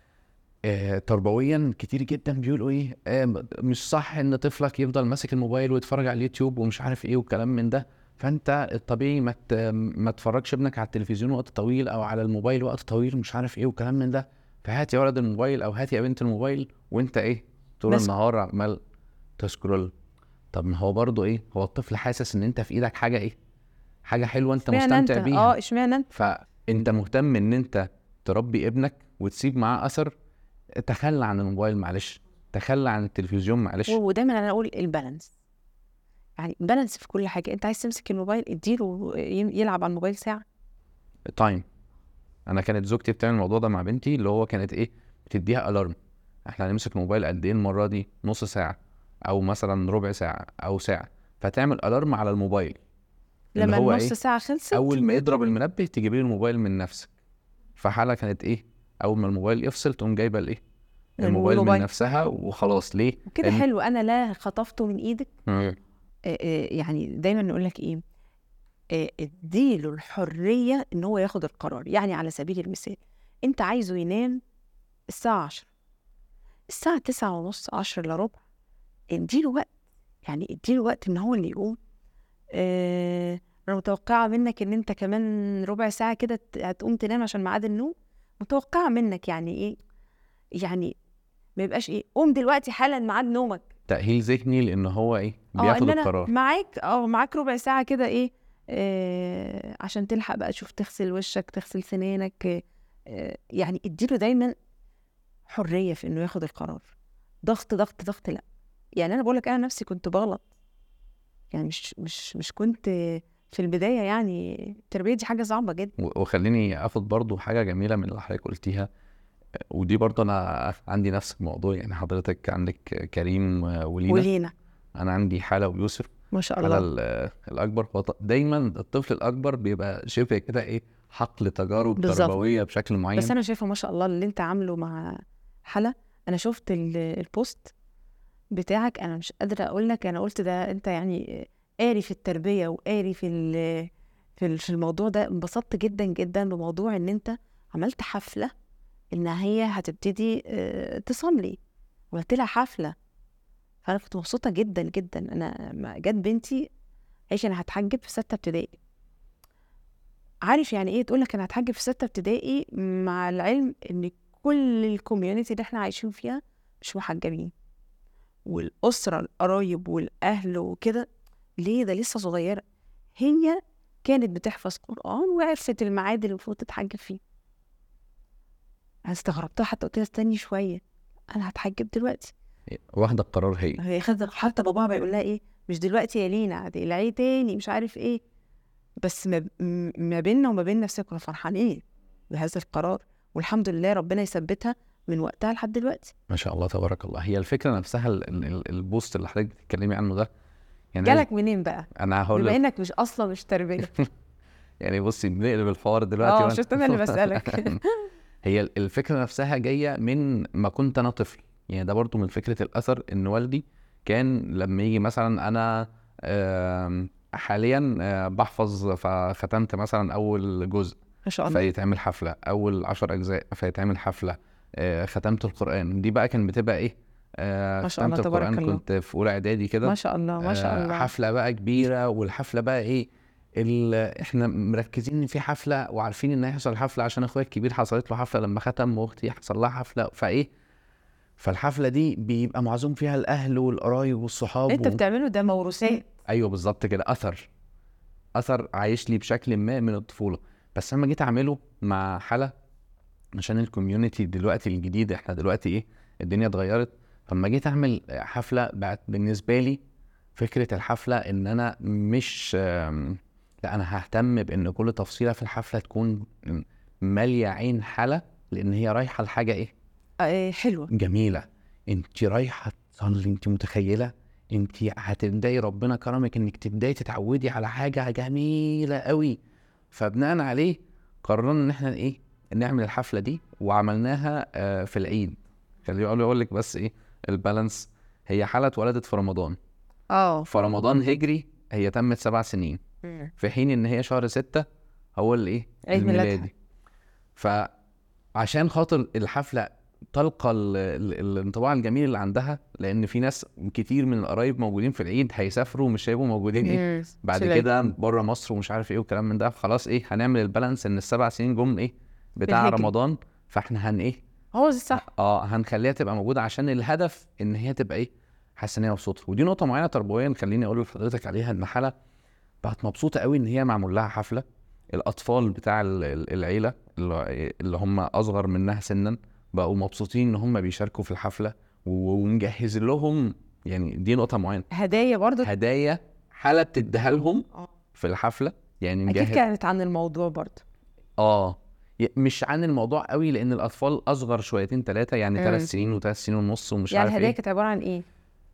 آه، تربويا كتير جدا بيقولوا ايه آه، مش صح ان طفلك يفضل ماسك الموبايل ويتفرج على اليوتيوب ومش عارف ايه والكلام من ده فانت الطبيعي ما ت- ما تفرجش ابنك على التلفزيون وقت طويل او على الموبايل وقت طويل مش عارف ايه والكلام من ده فهات يا ولد الموبايل او هات يا بنت الموبايل وانت ايه طول ماسك. النهار عمال تسكرول طب ما هو برضه ايه هو الطفل حاسس ان انت في ايدك حاجه ايه حاجه حلوه انت اشمعنى انت مستمتع بيها اه اشمعنى انت فانت مهتم ان انت تربي ابنك وتسيب معاه اثر تخلى عن الموبايل معلش تخلى عن التلفزيون معلش و- ودايما انا اقول البالانس يعني بالانس في كل حاجه انت عايز تمسك الموبايل اديله ي- يلعب على الموبايل ساعه تايم انا كانت زوجتي بتعمل الموضوع ده مع بنتي اللي هو كانت ايه بتديها الارم احنا هنمسك الموبايل قد ايه المره دي نص ساعه او مثلا ربع ساعه او ساعه فتعمل الارم على الموبايل اللي لما هو النص ايه ساعه خلصت اول ما يضرب المنبه تجيبي له الموبايل من نفسك فحالة كانت ايه اول ما الموبايل يفصل تقوم جايبه الايه الموبايل من الموبايل. نفسها وخلاص ليه كده لأن- حلو انا لا خطفته من ايدك مم. آه، آه، يعني دايما نقول لك ايه آه، اديله الحريه ان هو ياخد القرار يعني على سبيل المثال انت عايزه ينام الساعه 10 الساعه 9 ونص 10 الا ربع اديله وقت يعني اديله وقت ان هو اللي يقوم آه، انا متوقعه منك ان انت كمان ربع ساعه كده ت- هتقوم تنام عشان ميعاد النوم متوقعه منك يعني ايه يعني ما يبقاش ايه قوم دلوقتي حالا ميعاد نومك تأهيل ذهني لان هو ايه اه بياخد ان انا القرار معاك اه معاك ربع ساعه كده ايه آه عشان تلحق بقى تشوف تغسل وشك تغسل سنانك آه يعني اديله دايما حريه في انه ياخد القرار ضغط ضغط ضغط لا يعني انا بقول لك انا نفسي كنت بغلط يعني مش مش مش كنت في البدايه يعني التربيه دي حاجه صعبه جدا و- وخليني اخد برضو حاجه جميله من اللي حضرتك قلتيها ودي برضو انا عندي نفس الموضوع يعني حضرتك عندك كريم ولينا ولينا انا عندي حاله ويوسف ما شاء حاله الله ال- الاكبر هو ط- دايما الطفل الاكبر بيبقى شبه كده ايه حقل تجارب بالظبط. تربويه بشكل معين بس انا شايفه ما شاء الله اللي انت عامله مع حلا انا شفت ال- البوست بتاعك انا مش قادره اقول لك انا قلت ده انت يعني قاري في التربيه وقاري في ال- في ال- في الموضوع ده انبسطت جدا جدا بموضوع ان انت عملت حفله ان هي هتبتدي آه، تصلي وقلت لها حفله فانا كنت مبسوطه جدا جدا انا ما جت بنتي عيش انا هتحجب في سته ابتدائي عارف يعني ايه تقول لك انا هتحجب في سته ابتدائي مع العلم ان كل الكوميونتي اللي احنا عايشين فيها مش محجبين والاسره القرايب والاهل وكده ليه ده لسه صغيره هي كانت بتحفظ قران وعرفت الميعاد اللي المفروض تتحجب فيه انا استغربتها حتى قلت لها استني شويه انا هتحجب دلوقتي واخده القرار هي هي خدت حتى باباها بيقول لها ايه مش دلوقتي يا لينا هتقلعيه تاني مش عارف ايه بس ما, م- ما بيننا وما بين نفسنا كنا فرحانين بهذا القرار والحمد لله ربنا يثبتها من وقتها لحد دلوقتي ما شاء الله تبارك الله هي الفكره نفسها ال- ال- ال- البوست اللي حضرتك بتتكلمي عنه ده يعني جالك منين بقى انا هقول بما لك انك مش اصلا مش تربيه يعني بصي بنقلب الحوار دلوقتي اه وأنا- شفت انا اللي بسالك هي ال- الفكره نفسها جايه من ما كنت انا طفل يعني ده برضو من فكره الاثر ان والدي كان لما يجي مثلا انا آم، حاليا آه، بحفظ فختمت مثلا اول جزء ما شاء الله فيتعمل حفله اول عشر اجزاء فيتعمل حفله آه، ختمت القران دي بقى كان بتبقى ايه آه، ما شاء ختمت الله، تبارك القران الله. كنت في اولى اعدادي كده ما شاء الله ما شاء آه، الله حفله بقى كبيره والحفله بقى ايه ال- احنا مركزين ان في حفله وعارفين ان هيحصل حفله عشان اخويا الكبير حصلت له حفله لما ختم واختي حصل لها حفله فايه فالحفله دي بيبقى معزوم فيها الاهل والقرايب والصحاب انت و... بتعمله ده موروثات ايوه بالظبط كده اثر اثر عايش لي بشكل ما من الطفوله بس لما جيت اعمله مع حلا عشان الكوميونتي دلوقتي الجديد احنا دلوقتي ايه الدنيا اتغيرت فلما جيت اعمل حفله بقت بالنسبه لي فكره الحفله ان انا مش آم، لا انا ههتم بان كل تفصيله في الحفله تكون ماليه عين حلا لان هي رايحه لحاجه ايه آه حلوه جميله انت رايحه تصلي انت متخيله انت هتبداي ربنا كرمك انك تبداي تتعودي على حاجه جميله قوي فبناء عليه قررنا ان احنا ايه نعمل الحفله دي وعملناها آه، في العيد خليني اقول اقول لك بس ايه البالانس هي حاله اتولدت في رمضان اه في رمضان هجري هي تمت سبع سنين مم. في حين ان هي شهر ستة هو الايه عيد ميلادها. فعشان خاطر الحفله تلقى ال- ال- الانطباع الجميل اللي عندها لان في ناس كتير من القرايب موجودين في العيد هيسافروا مش هيبقوا موجودين ايه مم. بعد شلال. كده بره مصر ومش عارف ايه والكلام من ده خلاص ايه هنعمل البالانس ان السبع سنين جم ايه بتاع بالهجري. رمضان فاحنا هن ايه هو ده صح اه هنخليها تبقى موجوده عشان الهدف ان هي تبقى ايه حاسه ان هي مبسوطه ودي نقطه معينه تربويا خليني اقول لحضرتك عليها ان حلا بقت مبسوطه قوي ان هي معمول لها حفله الاطفال بتاع ال- ال- العيله اللي اللي هم اصغر منها سنا بقوا مبسوطين ان هم بيشاركوا في الحفله و- ونجهز لهم يعني دي نقطه معينه هدايا برضو هدايا حلا بتديها لهم آه. في الحفله يعني اكيد نجهز كانت عن الموضوع برضو اه ي- مش عن الموضوع قوي لان الاطفال اصغر شويتين ثلاثه يعني مم. ثلاث سنين وثلاث سنين ونص ومش يعني عارف الهدايا ايه كانت عباره عن ايه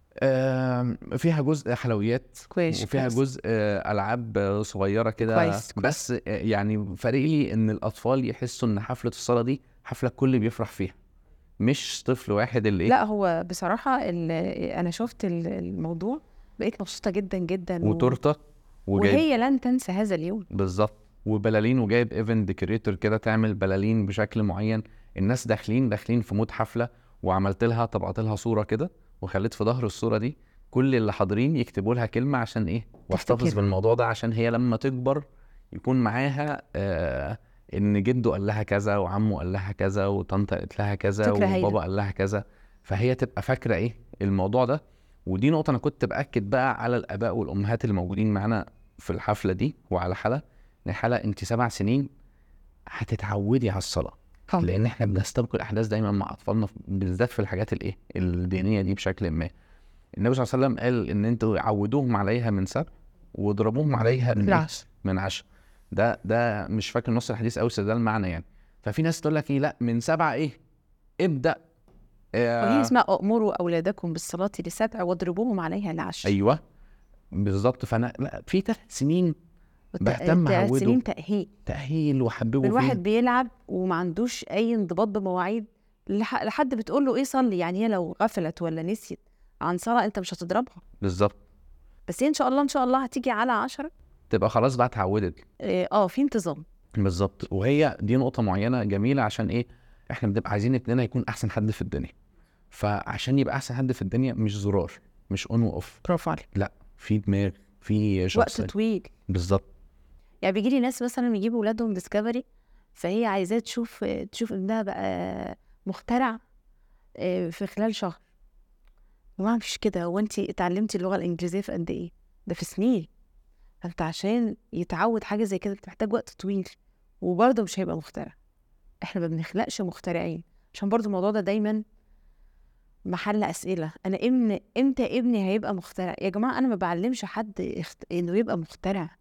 آم، فيها جزء حلويات كويس وفيها كويس. جزء آه، العاب آه، صغيره كده كويس، كويس. بس آه، يعني فارق لي ان الاطفال يحسوا ان حفله الصلاه دي حفله الكل بيفرح فيها مش طفل واحد اللي ايه لا هو بصراحه ال- انا شفت ال- الموضوع بقيت مبسوطه جدا جدا و- وتورته وجايب وهي لن تنسى هذا اليوم بالظبط وبلالين وجايب ايفنت ديكوريتور كده تعمل بلالين بشكل معين الناس داخلين داخلين في مود حفله وعملت لها طبعت لها صوره كده وخليت في ظهر الصوره دي كل اللي حاضرين يكتبوا لها كلمه عشان ايه واحتفظ تفتكرها. بالموضوع ده عشان هي لما تكبر يكون معاها آه ان جده قال لها كذا وعمه قال لها كذا وطنطا قالت لها كذا فكرة هايلة. وبابا قال لها كذا فهي تبقى فاكره ايه الموضوع ده ودي نقطه انا كنت باكد بقى على الاباء والامهات اللي موجودين معانا في الحفله دي وعلى حلا ان حلا انت سبع سنين هتتعودي على الصلاه طبعا. لان احنا بنستبق الاحداث دايما مع اطفالنا بالذات في الحاجات الايه الدينيه دي بشكل ما النبي صلى الله عليه وسلم قال ان انتوا عودوهم عليها من سبع واضربوهم عليها من إيه؟ بالعشر. من عشر ده ده مش فاكر نص الحديث قوي بس ده المعنى يعني ففي ناس تقول لك ايه لا من سبعه ايه ابدا آه وهي اسمها أمروا أولادكم بالصلاة لسبع واضربوهم عليها لعشر ايوه بالظبط فانا لا في ثلاث سنين والت- بهتم الت- أعوده. سنين تأهيل تاهيل وحببه الواحد فيه بيلعب وما عندوش أي انضباط بمواعيد لح- لحد بتقول له إيه صلي يعني هي لو غفلت ولا نسيت عن صلاة أنت مش هتضربها بالظبط بس هي إن شاء الله إن شاء الله هتيجي على عشرة تبقى خلاص بقى اتعودت إيه، اه في انتظام بالظبط وهي دي نقطة معينة جميلة عشان ايه احنا بنبقى عايزين ابننا يكون احسن حد في الدنيا فعشان يبقى احسن حد في الدنيا مش زرار مش اون واوف برافو عليك لا في دماغ في وقت شخص طويل بالظبط يعني بيجي لي ناس مثلا يجيبوا ولادهم ديسكفري فهي عايزاه تشوف تشوف ابنها بقى مخترع آه، في خلال شهر وما مش كده هو انت اتعلمتي اللغه الانجليزيه في قد ايه ده في سنين فانت عشان يتعود حاجه زي كده انت محتاج وقت طويل وبرضه مش هيبقى مخترع احنا ما بنخلقش مخترعين عشان برضه الموضوع ده دايما محل اسئله انا ابن امتى ابني هيبقى مخترع يا جماعه انا ما بعلمش حد اخت... انه يبقى مخترع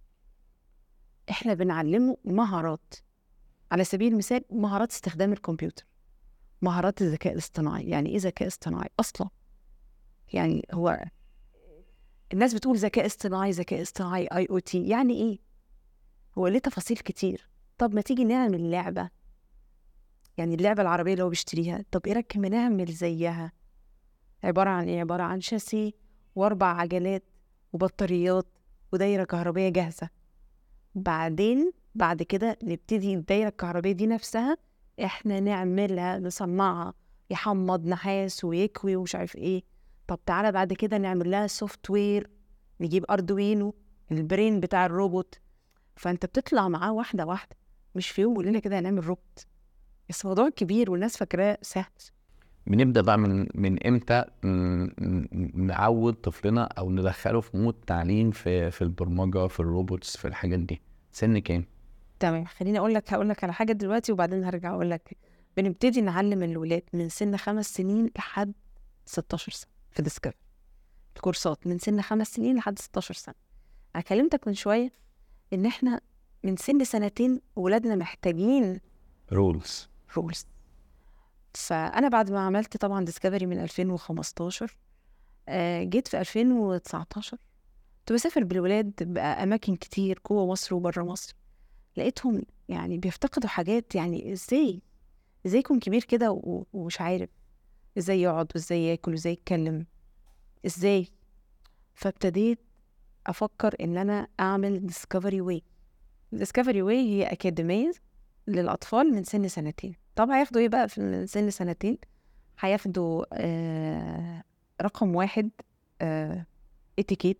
احنا بنعلمه مهارات على سبيل المثال مهارات استخدام الكمبيوتر مهارات الذكاء الاصطناعي يعني ايه ذكاء اصطناعي اصلا يعني هو الناس بتقول ذكاء اصطناعي ذكاء اصطناعي اي او تي يعني ايه هو ليه تفاصيل كتير طب ما تيجي نعمل لعبة يعني اللعبة العربية اللي هو بيشتريها طب ايه رأيك ما نعمل زيها عبارة عن ايه عبارة عن شاسيه واربع عجلات وبطاريات ودايرة كهربية جاهزة بعدين بعد كده نبتدي الدايرة الكهربية دي نفسها احنا نعملها نصنعها يحمض نحاس ويكوي ومش عارف ايه طب تعالى بعد كده نعمل لها سوفت وير نجيب اردوينو البرين بتاع الروبوت فانت بتطلع معاه واحده واحده مش في يوم وليله كده هنعمل روبوت بس موضوع كبير والناس فاكراه سهل بنبدا بقى من من امتى ن- ن- نعود طفلنا او ندخله في مود تعليم في في البرمجه في الروبوتس في الحاجات دي سن كام تمام خليني اقول لك هقول لك على حاجه دلوقتي وبعدين هرجع اقول لك بنبتدي نعلم الولاد من سن خمس سنين لحد 16 سنه في ديسكفري الكورسات من سن خمس سنين لحد 16 سنه انا كلمتك من شويه ان احنا من سن سنتين ولادنا محتاجين رولز رولز فانا بعد ما عملت طبعا ديسكفري من 2015 آه، جيت في 2019 كنت بسافر بالولاد بقى اماكن كتير جوه مصر وبره مصر لقيتهم يعني بيفتقدوا حاجات يعني ازاي ازاي يكون كبير كده و- ومش عارف ازاي يقعد وازاي ياكل وازاي يتكلم ازاي فابتديت افكر ان انا اعمل ديسكفري واي ديسكفري واي هي اكاديميه للاطفال من سن سنتين طبعا هياخدوا ايه بقى في من سن سنتين هياخدوا آه رقم واحد آه اتيكيت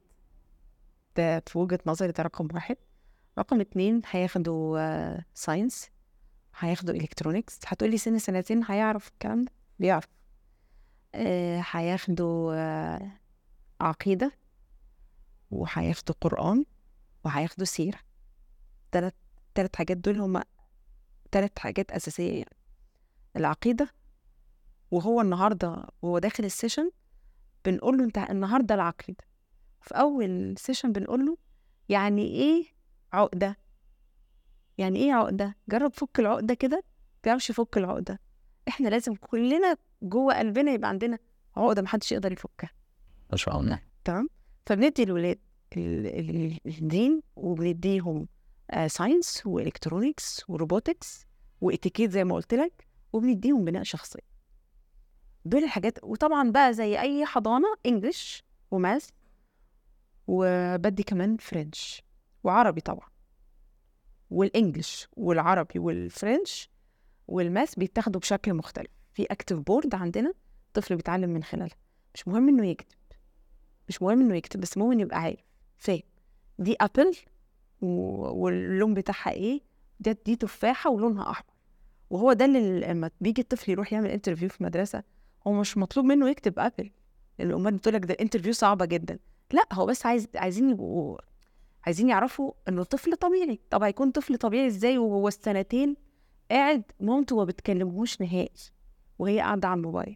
ده في وجهة نظري ده رقم واحد رقم اتنين هياخدوا آه ساينس هياخدوا الكترونيكس هتقولي سن سنتين هيعرف الكلام ده بيعرف آه هياخدوا آه عقيدة وهياخدوا قرآن وهياخدوا سيرة تلات تلات حاجات دول هما تلات حاجات أساسية يعني العقيدة وهو النهاردة وهو داخل السيشن بنقول له انت النهاردة العقيدة في أول سيشن بنقول له يعني إيه عقدة يعني إيه عقدة جرب فك العقدة كده بيعرفش يفك العقدة إحنا لازم كلنا جوه قلبنا يبقى عندنا عقدة محدش يقدر يفكها ما شاء الله تمام فبندي الولاد ال- ال- الدين وبنديهم ساينس والكترونيكس وروبوتكس واتيكيت زي ما قلت لك وبنديهم بناء شخصيه دول الحاجات وطبعا بقى زي اي حضانه انجلش وماث وبدي كمان فرنش وعربي طبعا والانجلش والعربي والفرنش والماث بيتاخدوا بشكل مختلف في اكتف بورد عندنا الطفل بيتعلم من خلالها مش مهم انه يكتب مش مهم انه يكتب بس مهم انه يبقى عارف فاهم دي ابل و- واللون بتاعها ايه ده دي تفاحه ولونها احمر وهو ده اللي لما بيجي الطفل يروح يعمل انترفيو في مدرسه هو مش مطلوب منه يكتب ابل الامهات بتقول لك ده الانترفيو صعبه جدا لا هو بس عايز عايزين يبقوا عايزين يعرفوا انه طفل طبيعي طب هيكون طفل طبيعي ازاي وهو السنتين قاعد مامته ما بتكلمهوش نهائي وهي قاعده على الموبايل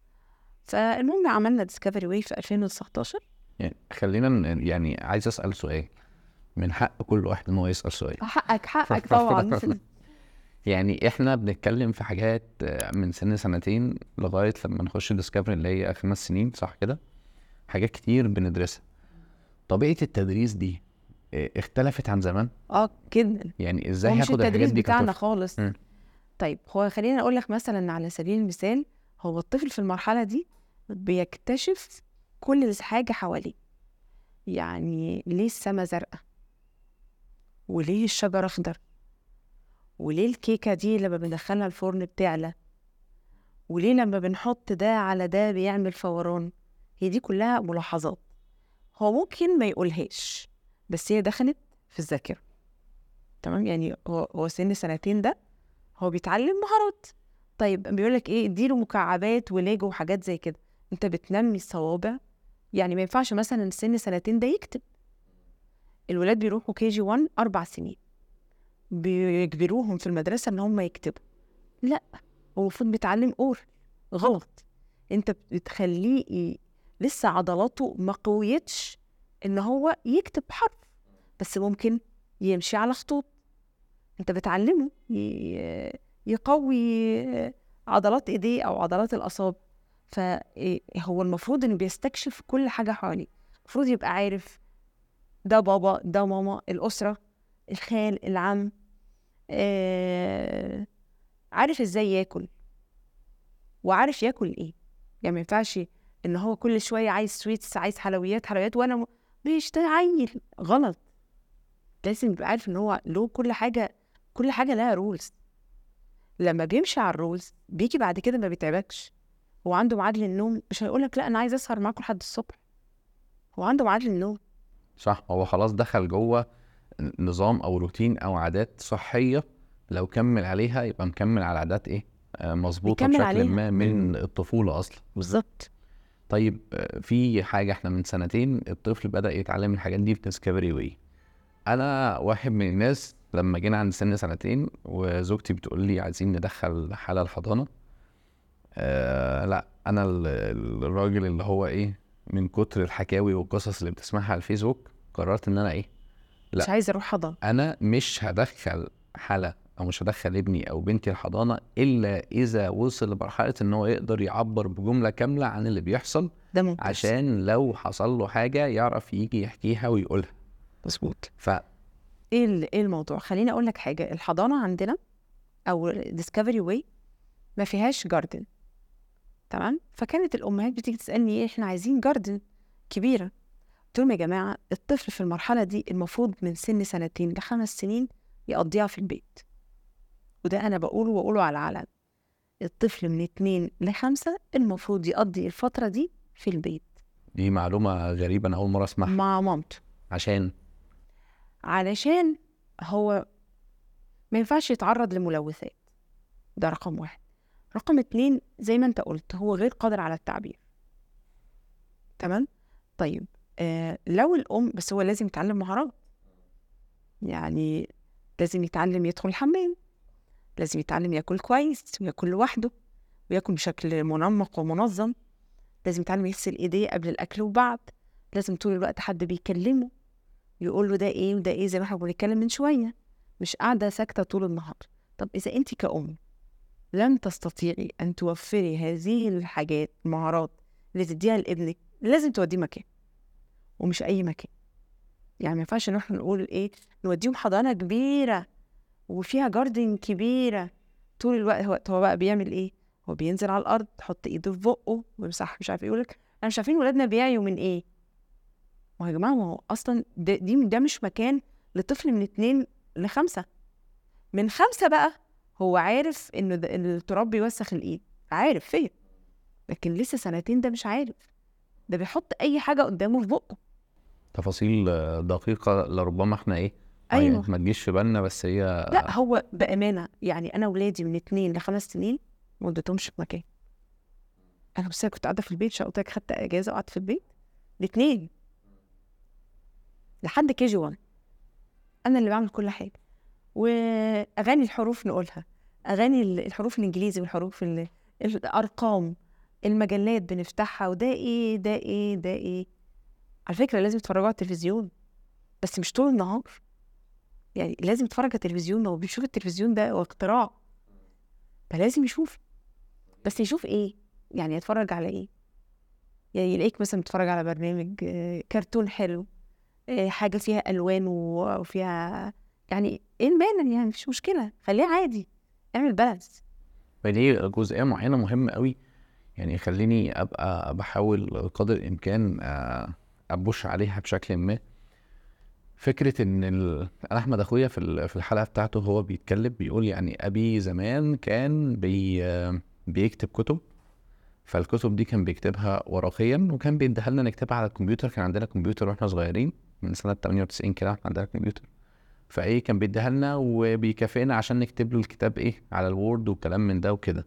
فالمهم عملنا ديسكفري واي في 2019 يعني خلينا ن- يعني عايز اسال سؤال من حق كل واحد ان هو يسال سؤال حقك حقك طبعا يعني احنا بنتكلم في حاجات آه، من سن سنتين لغايه لما نخش ديسكفري اللي هي خمس سنين صح كده حاجات كتير بندرسها طبيعه التدريس دي آه، اختلفت عن زمان اه جدا يعني ازاي هو مش هاخد الحاجات التدريس دي بتاعنا كطفل خالص مم. طيب هو خلينا اقول لك مثلا على سبيل المثال هو الطفل في المرحله دي بيكتشف كل حاجه حواليه يعني ليه السما زرقاء وليه الشجر اخضر وليه الكيكه دي لما بندخلها الفرن بتعلى وليه لما بنحط ده على ده بيعمل فوران هي دي كلها ملاحظات هو ممكن ما يقولهاش بس هي دخلت في الذاكره تمام يعني هو هو سن سنتين ده هو بيتعلم مهارات طيب بيقول لك ايه اديله مكعبات وليجو وحاجات زي كده انت بتنمي الصوابع يعني ما ينفعش مثلا سن سنتين ده يكتب الولاد بيروحوا كي جي 1 اربع سنين بيجبروهم في المدرسه ان هم يكتبوا لا هو المفروض بيتعلم اور غلط انت بتخليه ي- لسه عضلاته ما قويتش ان هو يكتب حرف بس ممكن يمشي على خطوط انت بتعلمه ي- يقوي عضلات ايديه او عضلات الاصابع فهو المفروض انه بيستكشف كل حاجه حواليه المفروض يبقى عارف ده بابا ده ماما الاسره الخال العم آه عارف ازاي ياكل وعارف ياكل ايه يعني ما ينفعش ان هو كل شويه عايز سويتس عايز حلويات حلويات وانا م- بيشتغل عيل غلط لازم يبقى عارف ان هو له كل حاجه كل حاجه لها رولز لما بيمشي على الرولز بيجي بعد كده ما بيتعبكش هو عنده ميعاد للنوم مش هيقولك لا انا عايز اسهر معاكم لحد الصبح هو عنده ميعاد للنوم صح هو خلاص دخل جوه نظام او روتين او عادات صحيه لو كمل عليها يبقى مكمل على عادات ايه آه، مظبوطه بيكمل بشكل عليها. ما من الطفوله اصلا بالظبط طيب آه، في حاجه احنا من سنتين الطفل بدا يتعلم الحاجات دي في ديسكفري واي انا واحد من الناس لما جينا عند سن سنتين وزوجتي بتقول لي عايزين ندخل حاله الحضانه آه لا انا ال- ال- الراجل اللي هو ايه من كتر الحكاوي والقصص اللي بتسمعها على الفيسبوك قررت ان انا ايه لا. مش عايزه اروح حضانه انا مش هدخل حالة او مش هدخل ابني او بنتي الحضانة الا اذا وصل لمرحلة ان هو يقدر يعبر بجملة كاملة عن اللي بيحصل ده ممتاز عشان لو حصل له حاجة يعرف يجي يحكيها ويقولها مظبوط ف ايه ال- ايه الموضوع خليني اقول لك حاجه الحضانه عندنا او ديسكفري واي ما فيهاش جاردن تمام فكانت الامهات بتيجي تسالني ايه احنا عايزين جاردن كبيره قلت لهم يا جماعه الطفل في المرحله دي المفروض من سن سنتين لخمس سنين يقضيها في البيت وده انا بقوله واقوله على العلن الطفل من اتنين لخمسة المفروض يقضي الفترة دي في البيت دي معلومة غريبة انا اول مرة اسمعها مع مامته عشان علشان هو ما ينفعش يتعرض لملوثات ده رقم واحد رقم اتنين زي ما انت قلت هو غير قادر على التعبير تمام طيب آه لو الأم بس هو لازم يتعلم مهارات يعني لازم يتعلم يدخل الحمام لازم يتعلم ياكل كويس وياكل لوحده وياكل بشكل منمق ومنظم لازم يتعلم يغسل ايديه قبل الاكل وبعد لازم طول الوقت حد بيكلمه يقول له ده ايه وده ايه زي ما احنا بنتكلم من شويه مش قاعده ساكته طول النهار طب اذا انت كأم لم تستطيعي ان توفري هذه الحاجات المهارات اللي تديها لابنك لازم توديه مكان ومش اي مكان يعني ما ينفعش ان احنا نقول ايه نوديهم حضانه كبيره وفيها جاردن كبيره طول الوقت هو هو بقى بيعمل ايه هو بينزل على الارض يحط ايده في بقه ويمسح مش عارف ايه يقول لك انا مش عارفين ولادنا بيعيوا من ايه ما هو يا جماعه ما هو اصلا ده دي ده مش مكان لطفل من اتنين لخمسه من خمسه بقى هو عارف انه ده التراب بيوسخ الايد عارف فين لكن لسه سنتين ده مش عارف ده بيحط اي حاجه قدامه في بقه تفاصيل آه، دقيقة لربما احنا ايه آه، أيوة. يعني ما تجيش في بالنا بس هي لا هو بامانه يعني انا ولادي من اتنين لخمس سنين ما وديتهمش في مكان انا بس كنت قاعده في البيت عشان قلت لك خدت اجازه وقعدت في البيت الاتنين لحد كي جي 1 انا اللي بعمل كل حاجه واغاني الحروف نقولها اغاني ال- الحروف الانجليزي والحروف ال- الارقام المجلات بنفتحها وده ايه ده ايه ده ايه على فكره لازم تتفرجوا على التلفزيون بس مش طول النهار يعني لازم يتفرج على التلفزيون ما هو بيشوف التلفزيون ده هو اختراع فلازم يشوف بس يشوف ايه يعني يتفرج على ايه يعني يلاقيك مثلا بتتفرج على برنامج آه، كرتون حلو آه، حاجة فيها ألوان و- وفيها يعني ايه المانع يعني مفيش مشكلة خليه عادي اعمل بالانس فدي جزئية معينة مهمة قوي يعني خليني ابقى بحاول قدر الامكان آه، ابوش عليها بشكل ما فكرة ان ال... انا احمد اخويا في ال- في الحلقة بتاعته هو بيتكلم بيقول يعني ابي زمان كان بي... آه، بيكتب كتب فالكتب دي كان بيكتبها ورقيا وكان بيديها لنا نكتبها على الكمبيوتر كان عندنا كمبيوتر واحنا صغيرين من سنة 98 كده احنا عندنا كمبيوتر فايه كان بيديها لنا وبيكافئنا عشان نكتب له الكتاب ايه على الوورد وكلام من ده وكده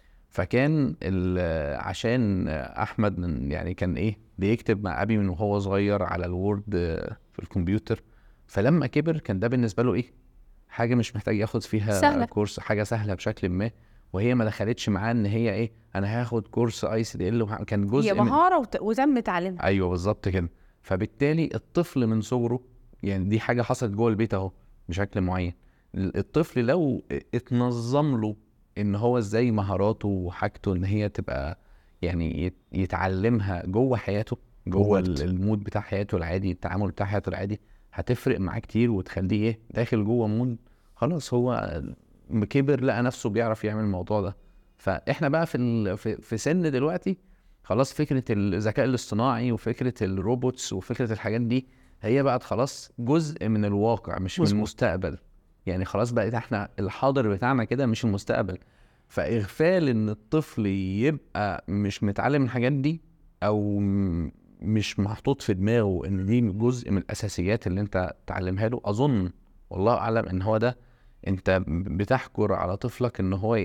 فكان ال- عشان احمد من يعني كان ايه بيكتب مع ابي من وهو صغير على الوورد آه، في الكمبيوتر فلما كبر كان ده بالنسبه له ايه حاجه مش محتاج ياخد فيها سهلة. كورس حاجه سهله بشكل ما وهي ما دخلتش معاه ان هي ايه انا هاخد كورس اي سي دي ال كان جزء هي من مهارة وت- وتم تعليمها ايوه بالظبط كده فبالتالي الطفل من صغره يعني دي حاجه حصلت جوه البيت اهو بشكل معين ال- الطفل لو اتنظم له ان هو ازاي مهاراته وحاجته ان هي تبقى يعني يت- يتعلمها جوه حياته جوه ال- بالظبط. المود بتاع حياته العادي التعامل بتاع حياته العادي هتفرق معاه كتير وتخليه ايه داخل جوه مود خلاص هو كبر لقى نفسه بيعرف يعمل الموضوع ده فاحنا بقى في ال... في, في سن دلوقتي خلاص فكره الذكاء الاصطناعي وفكره الروبوتس وفكره الحاجات دي هي بقت خلاص جزء من الواقع مش من مظبوط. المستقبل يعني خلاص بقت احنا الحاضر بتاعنا كده مش المستقبل فاغفال ان الطفل يبقى مش متعلم الحاجات دي او م- مش محطوط في دماغه ان دي جزء من الاساسيات اللي انت تعلمها له اظن والله اعلم ان هو ده انت بتحجر على طفلك ان هو ايه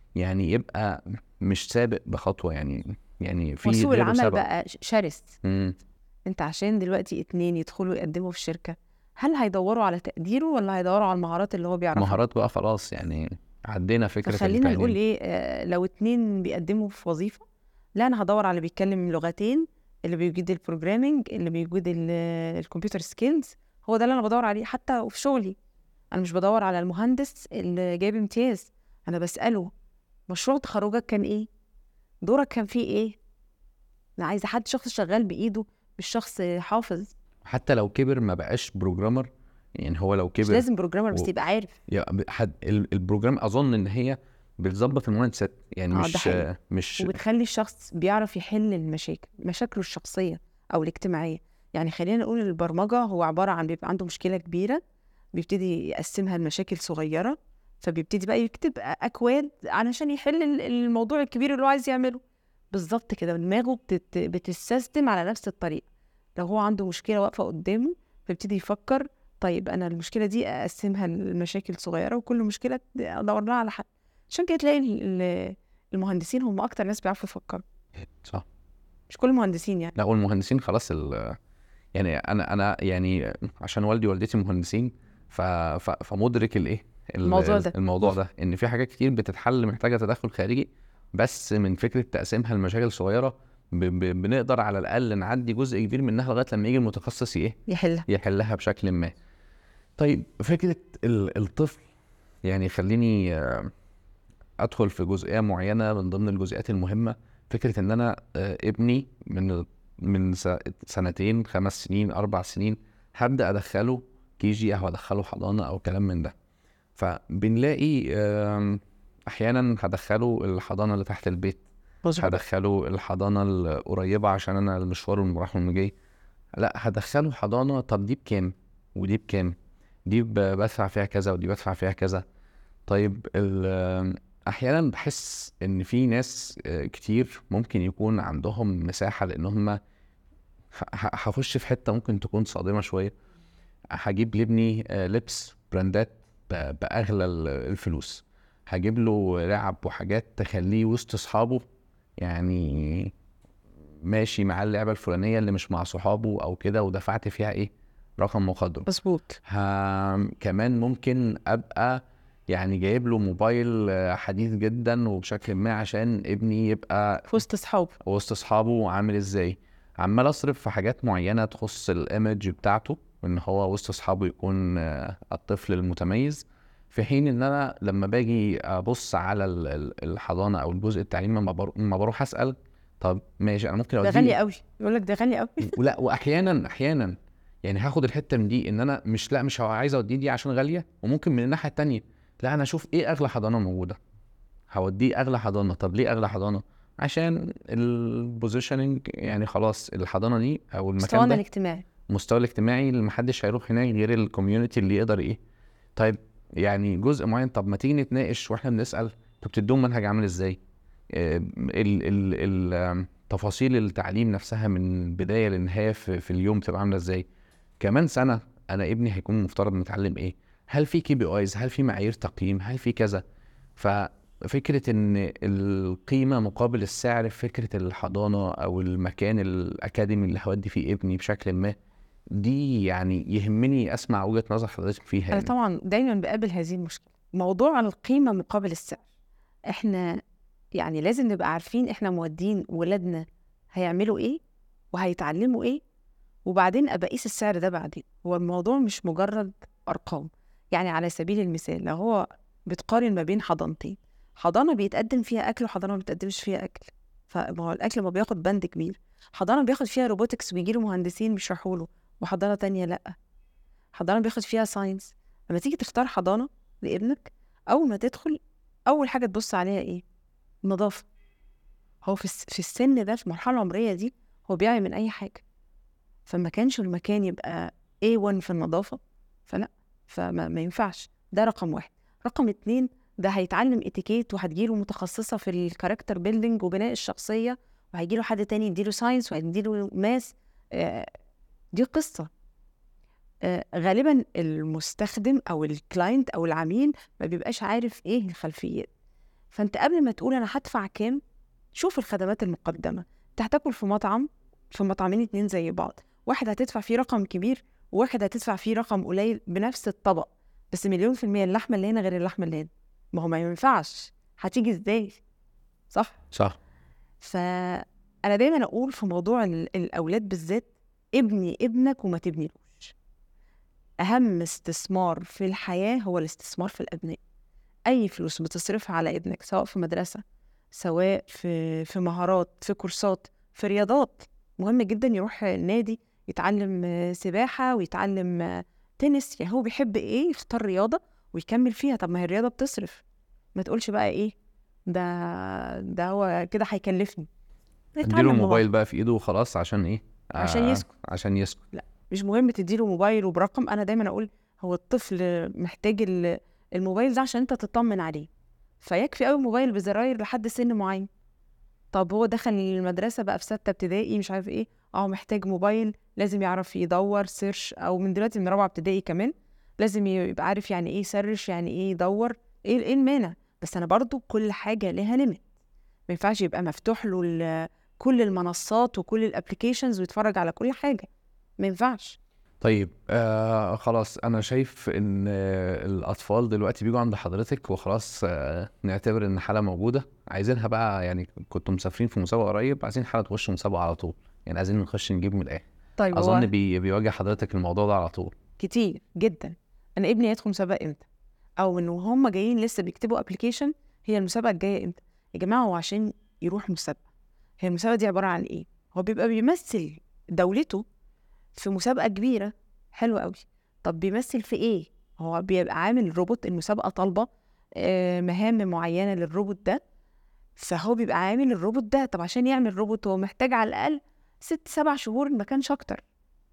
يعني يبقى مش سابق بخطوه يعني يعني في وسوق غيره العمل سبق بقى ش- شرس مم. انت عشان دلوقتي اتنين يدخلوا يقدموا في شركة هل هيدوروا على تقديره ولا هيدوروا على المهارات اللي هو بيعرفها مهارات بقى خلاص يعني عدينا فكره فخلينا نقول التقديم ايه آه، لو اتنين بيقدموا في وظيفة لا انا هدور على اللي بيتكلم لغتين اللي بيجيد البروجرامينج اللي بيجيد ال- الكمبيوتر سكيلز هو ده اللي انا بدور عليه حتى في شغلي انا مش بدور على المهندس اللي جايب امتياز انا بسأله مشروع تخرجك كان ايه دورك كان فيه ايه انا عايزه حد شخص شغال بايده مش شخص حافظ حتى لو كبر ما بقاش بروجرامر يعني هو لو مش كبر لازم بروجرامر بس و- يبقى عارف يا حد ال- البروجرام اظن ان هي بتظبط المايند سيت يعني اه ده مش حقيقي. مش وبتخلي الشخص بيعرف يحل المشاكل مشاكله الشخصية أو الاجتماعية يعني خلينا نقول البرمجة هو عبارة عن بيبقى عنده مشكلة كبيرة بيبتدي يقسمها لمشاكل صغيرة فبيبتدي بقى يكتب أكواد علشان يحل ال- الموضوع الكبير اللي هو عايز يعمله بالظبط كده دماغه بتت... بتستسلم على نفس الطريقة لو هو عنده مشكلة واقفة قدامه فيبتدي يفكر طيب أنا المشكلة دي أقسمها لمشاكل صغيرة وكل مشكلة أدور لها على حل عشان كده تلاقي ال- ال- المهندسين هم أكتر ناس بيعرفوا يفكروا صح مش كل المهندسين يعني لا والمهندسين خلاص ال يعني انا انا يعني عشان والدي ووالدتي مهندسين ف ف فمدرك الايه ال- الموضوع ده. الموضوع ده ان في حاجات كتير بتتحل محتاجه تدخل خارجي بس من فكره تقسيمها لمشاكل صغيره ب ب بنقدر على الاقل نعدي جزء كبير منها لغايه لما يجي المتخصص ايه يحلها يحلها بشكل ما طيب فكرة ال- الطفل يعني خليني آه، أدخل في جزئية معينة من ضمن الجزئيات المهمة فكرة إن أنا آه، ابني من من س- سنتين خمس سنين أربع سنين هبدأ أدخله كي جي أو أدخله حضانة أو كلام من ده فبنلاقي آم، أحيانا هدخله الحضانة اللي تحت البيت هدخله الحضانة القريبة عشان أنا المشوار والمروح والمجاي لا هدخله حضانة طب دي بكام ودي بكام دي ب- بدفع فيها كذا ودي بدفع فيها كذا طيب ال- أحيانا بحس إن في ناس آه، كتير ممكن يكون عندهم مساحة لأن هم ه- ه- هخش في حتة ممكن تكون صادمة شوية هجيب لابني آه، لبس براندات ب- بأغلى ال- الفلوس هجيب له لعب وحاجات تخليه وسط أصحابه يعني ماشي مع اللعبة الفلانية اللي مش مع صحابه أو كده ودفعت فيها إيه رقم مقدر مظبوط ها كمان ممكن أبقى يعني جايب له موبايل آه، حديث جدا وبشكل ما عشان ابني يبقى في وسط اصحابه وسط اصحابه عامل ازاي عمال اصرف في حاجات معينه تخص الايمج بتاعته ان هو وسط اصحابه يكون آه، الطفل المتميز في حين ان انا لما باجي ابص على ال- ال- الحضانه او الجزء التعليمي لما بر- لما بروح اسال طب ماشي انا ممكن ده اوديه غالي قوي يقول لك ده غالي قوي ولا واحيانا احيانا يعني هاخد الحته من دي ان انا مش لا مش عايز اوديه دي عشان غاليه وممكن من الناحيه التانيه لا انا اشوف ايه اغلى حضانه موجوده هوديه اغلى حضانه طب ليه اغلى حضانه عشان البوزيشننج يعني خلاص الحضانه دي او المكان مستوانا ده الاجتماعي المستوى الاجتماعي اللي محدش هيروح هناك غير الكوميونتي اللي يقدر ايه طيب يعني جزء معين طب ما تيجي نتناقش واحنا بنسال انتوا بتدوهم منهج عامل ازاي آه، ال ال ال آم، تفاصيل التعليم نفسها من البدايه للنهايه في, في اليوم بتبقى عامله ازاي كمان سنه انا ابني هيكون مفترض متعلم ايه هل في كي بي ايز هل في معايير تقييم هل في كذا ففكره ان القيمه مقابل السعر في فكره الحضانه او المكان الاكاديمي اللي هودي فيه ابني بشكل ما دي يعني يهمني اسمع وجهه نظر حضرتك فيها انا يعني. طبعا دايما بقابل هذه المشكله موضوع القيمه مقابل السعر احنا يعني لازم نبقى عارفين احنا مودين ولادنا هيعملوا ايه وهيتعلموا ايه وبعدين ابقى اقيس السعر ده بعدين هو الموضوع مش مجرد ارقام يعني على سبيل المثال لو هو بتقارن ما بين حضانتين حضانه بيتقدم فيها اكل وحضانه ما بيتقدمش فيها اكل فما هو الاكل ما بياخد بند كبير حضانه بياخد فيها روبوتكس ويجي له مهندسين بيشرحوا له وحضانه تانية لا حضانه بياخد فيها ساينس لما تيجي تختار حضانه لابنك اول ما تدخل اول حاجه تبص عليها ايه النظافه هو في الس- في السن ده في المرحله العمريه دي هو بيعمل من اي حاجه فما كانش المكان يبقى A1 في النظافه فلا فما ما ينفعش ده رقم واحد رقم اتنين ده هيتعلم اتيكيت وهتجيله متخصصه في الكاركتر بيلدينج وبناء الشخصيه وهيجيله حد تاني يديله ساينس وهيديله ماس آه، دي قصه آه، غالبا المستخدم او الكلاينت او العميل ما بيبقاش عارف ايه الخلفيات فانت قبل ما تقول انا هدفع كام شوف الخدمات المقدمه انت هتاكل في مطعم في مطعمين اتنين زي بعض واحد هتدفع فيه رقم كبير وواحد هتدفع فيه رقم قليل بنفس الطبق بس مليون في المية اللحمة اللي هنا غير اللحمة اللي هنا ما هو ما ينفعش هتيجي ازاي صح؟ صح فأنا دايما أقول في موضوع ال- الأولاد بالذات ابني ابنك وما تبنيلوش أهم استثمار في الحياة هو الاستثمار في الأبناء أي فلوس بتصرفها على ابنك سواء في مدرسة سواء في في مهارات في كورسات في رياضات مهم جدا يروح النادي يتعلم آه، سباحة ويتعلم آه، تنس يعني هو بيحب ايه يختار رياضة ويكمل فيها طب ما هي الرياضة بتصرف ما تقولش بقى ايه ده ده هو كده هيكلفني يتعلم اديله مهارة. الموبايل بقى في ايده وخلاص عشان ايه عشان آه، يسكت. عشان يسكت مش مهم تديله موبايل وبرقم انا دايما اقول هو الطفل محتاج ال- الموبايل ده عشان انت تطمن عليه فيكفي قوي موبايل بزراير لحد سن معين طب هو دخل المدرسه بقى في سته ابتدائي مش عارف ايه اه محتاج موبايل لازم يعرف يدور سيرش او من دلوقتي من رابعه ابتدائي كمان لازم يبقى عارف يعني ايه سيرش يعني ايه يدور ايه ايه المانع بس انا برضو كل حاجه ليها ليميت ما ينفعش يبقى مفتوح له ال- كل المنصات وكل الابلكيشنز ويتفرج على كل حاجه ما ينفعش طيب آه خلاص انا شايف ان آه الاطفال دلوقتي بيجوا عند حضرتك وخلاص آه نعتبر ان حالة موجودة عايزينها بقى يعني كنتوا مسافرين في مسابقة قريب عايزين حالة تخش مسابقة على طول يعني عايزين نخش نجيب من الاخر طيب هو اظن بي بيواجه حضرتك الموضوع ده على طول كتير جدا انا ابني هيدخل مسابقه امتى او من وهم جايين لسه بيكتبوا ابلكيشن هي المسابقه الجايه امتى يا جماعه هو عشان يروح مسابقه هي المسابقه دي عباره عن ايه هو بيبقى بيمثل دولته في مسابقه كبيره حلوه قوي طب بيمثل في ايه هو بيبقى عامل روبوت المسابقه طالبه آه، مهام معينه للروبوت ده فهو بيبقى عامل الروبوت ده طب عشان يعمل روبوت هو محتاج على الاقل ست سبع شهور ما كانش اكتر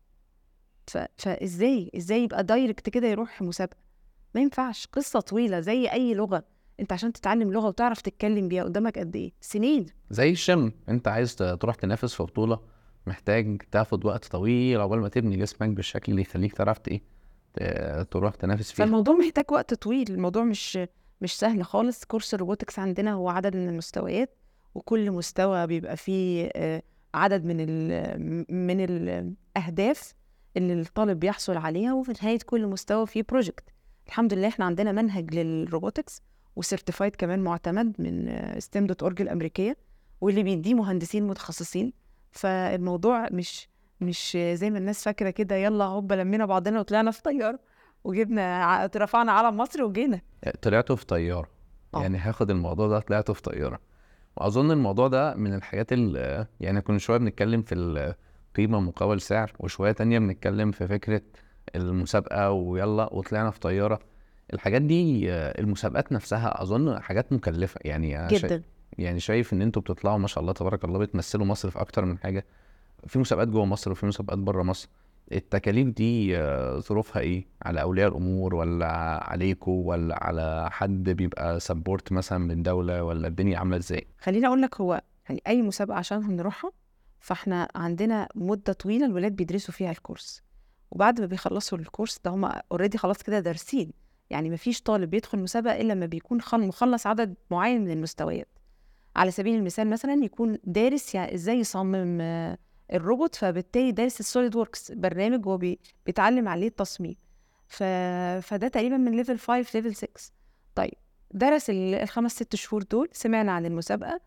ف... فازاي ازاي يبقى دايركت كده يروح مسابقه ما ينفعش قصه طويله زي اي لغه انت عشان تتعلم لغه وتعرف تتكلم بيها قدامك قد ايه سنين زي الشم انت عايز ت- تروح تنافس في بطولة محتاج تاخد وقت طويل عقبال ما تبني جسمك بالشكل اللي يخليك تعرف ت- ايه ت- تروح تنافس فيها فالموضوع محتاج وقت طويل الموضوع مش مش سهل خالص كورس الروبوتكس عندنا هو عدد من المستويات وكل مستوى بيبقى فيه آه، عدد من ال من الاهداف اللي الطالب بيحصل عليها وفي نهايه كل مستوى فيه بروجكت الحمد لله احنا عندنا منهج للروبوتكس وسيرتيفايد كمان معتمد من ستيم دوت اورج الامريكيه واللي بيديه مهندسين متخصصين فالموضوع مش مش زي ما الناس فاكره كده يلا هوبا لمينا بعضنا وطلعنا في طياره وجبنا ع- رفعنا علم مصر وجينا طلعتوا في طيارة اه. يعني هاخد الموضوع ده طلعتوا في طيارة وأظن الموضوع ده من الحاجات اللي يعني كنا شوية بنتكلم في القيمة مقابل سعر وشوية تانية بنتكلم في فكرة المسابقة ويلا وطلعنا في طيارة الحاجات دي آه، المسابقات نفسها أظن حاجات مكلفة يعني أنا شا- جدا يعني شايف إن أنتوا بتطلعوا ما شاء الله تبارك الله بتمثلوا مصر في أكتر من حاجة في مسابقات جوه مصر وفي مسابقات بره مصر التكاليف دي آه، ظروفها ايه على اولياء الامور ولا عليكم ولا على حد بيبقى سبورت مثلا من الدوله ولا الدنيا عامله ازاي خليني اقول لك هو يعني اي مسابقه عشان نروحها فاحنا عندنا مده طويله الولاد بيدرسوا فيها الكورس وبعد ما بيخلصوا الكورس ده هم اوريدي خلاص كده دارسين يعني مفيش طالب بيدخل مسابقه الا لما بيكون خل- مخلص عدد معين من المستويات على سبيل المثال مثلا يكون دارس يعني ازاي يصمم آه، الروبوت فبالتالي دارس السوليد ووركس برنامج هو بي- بيتعلم عليه التصميم ف... فده تقريبا من ليفل 5 ليفل 6 طيب درس ال- الخمس ست شهور دول سمعنا عن المسابقة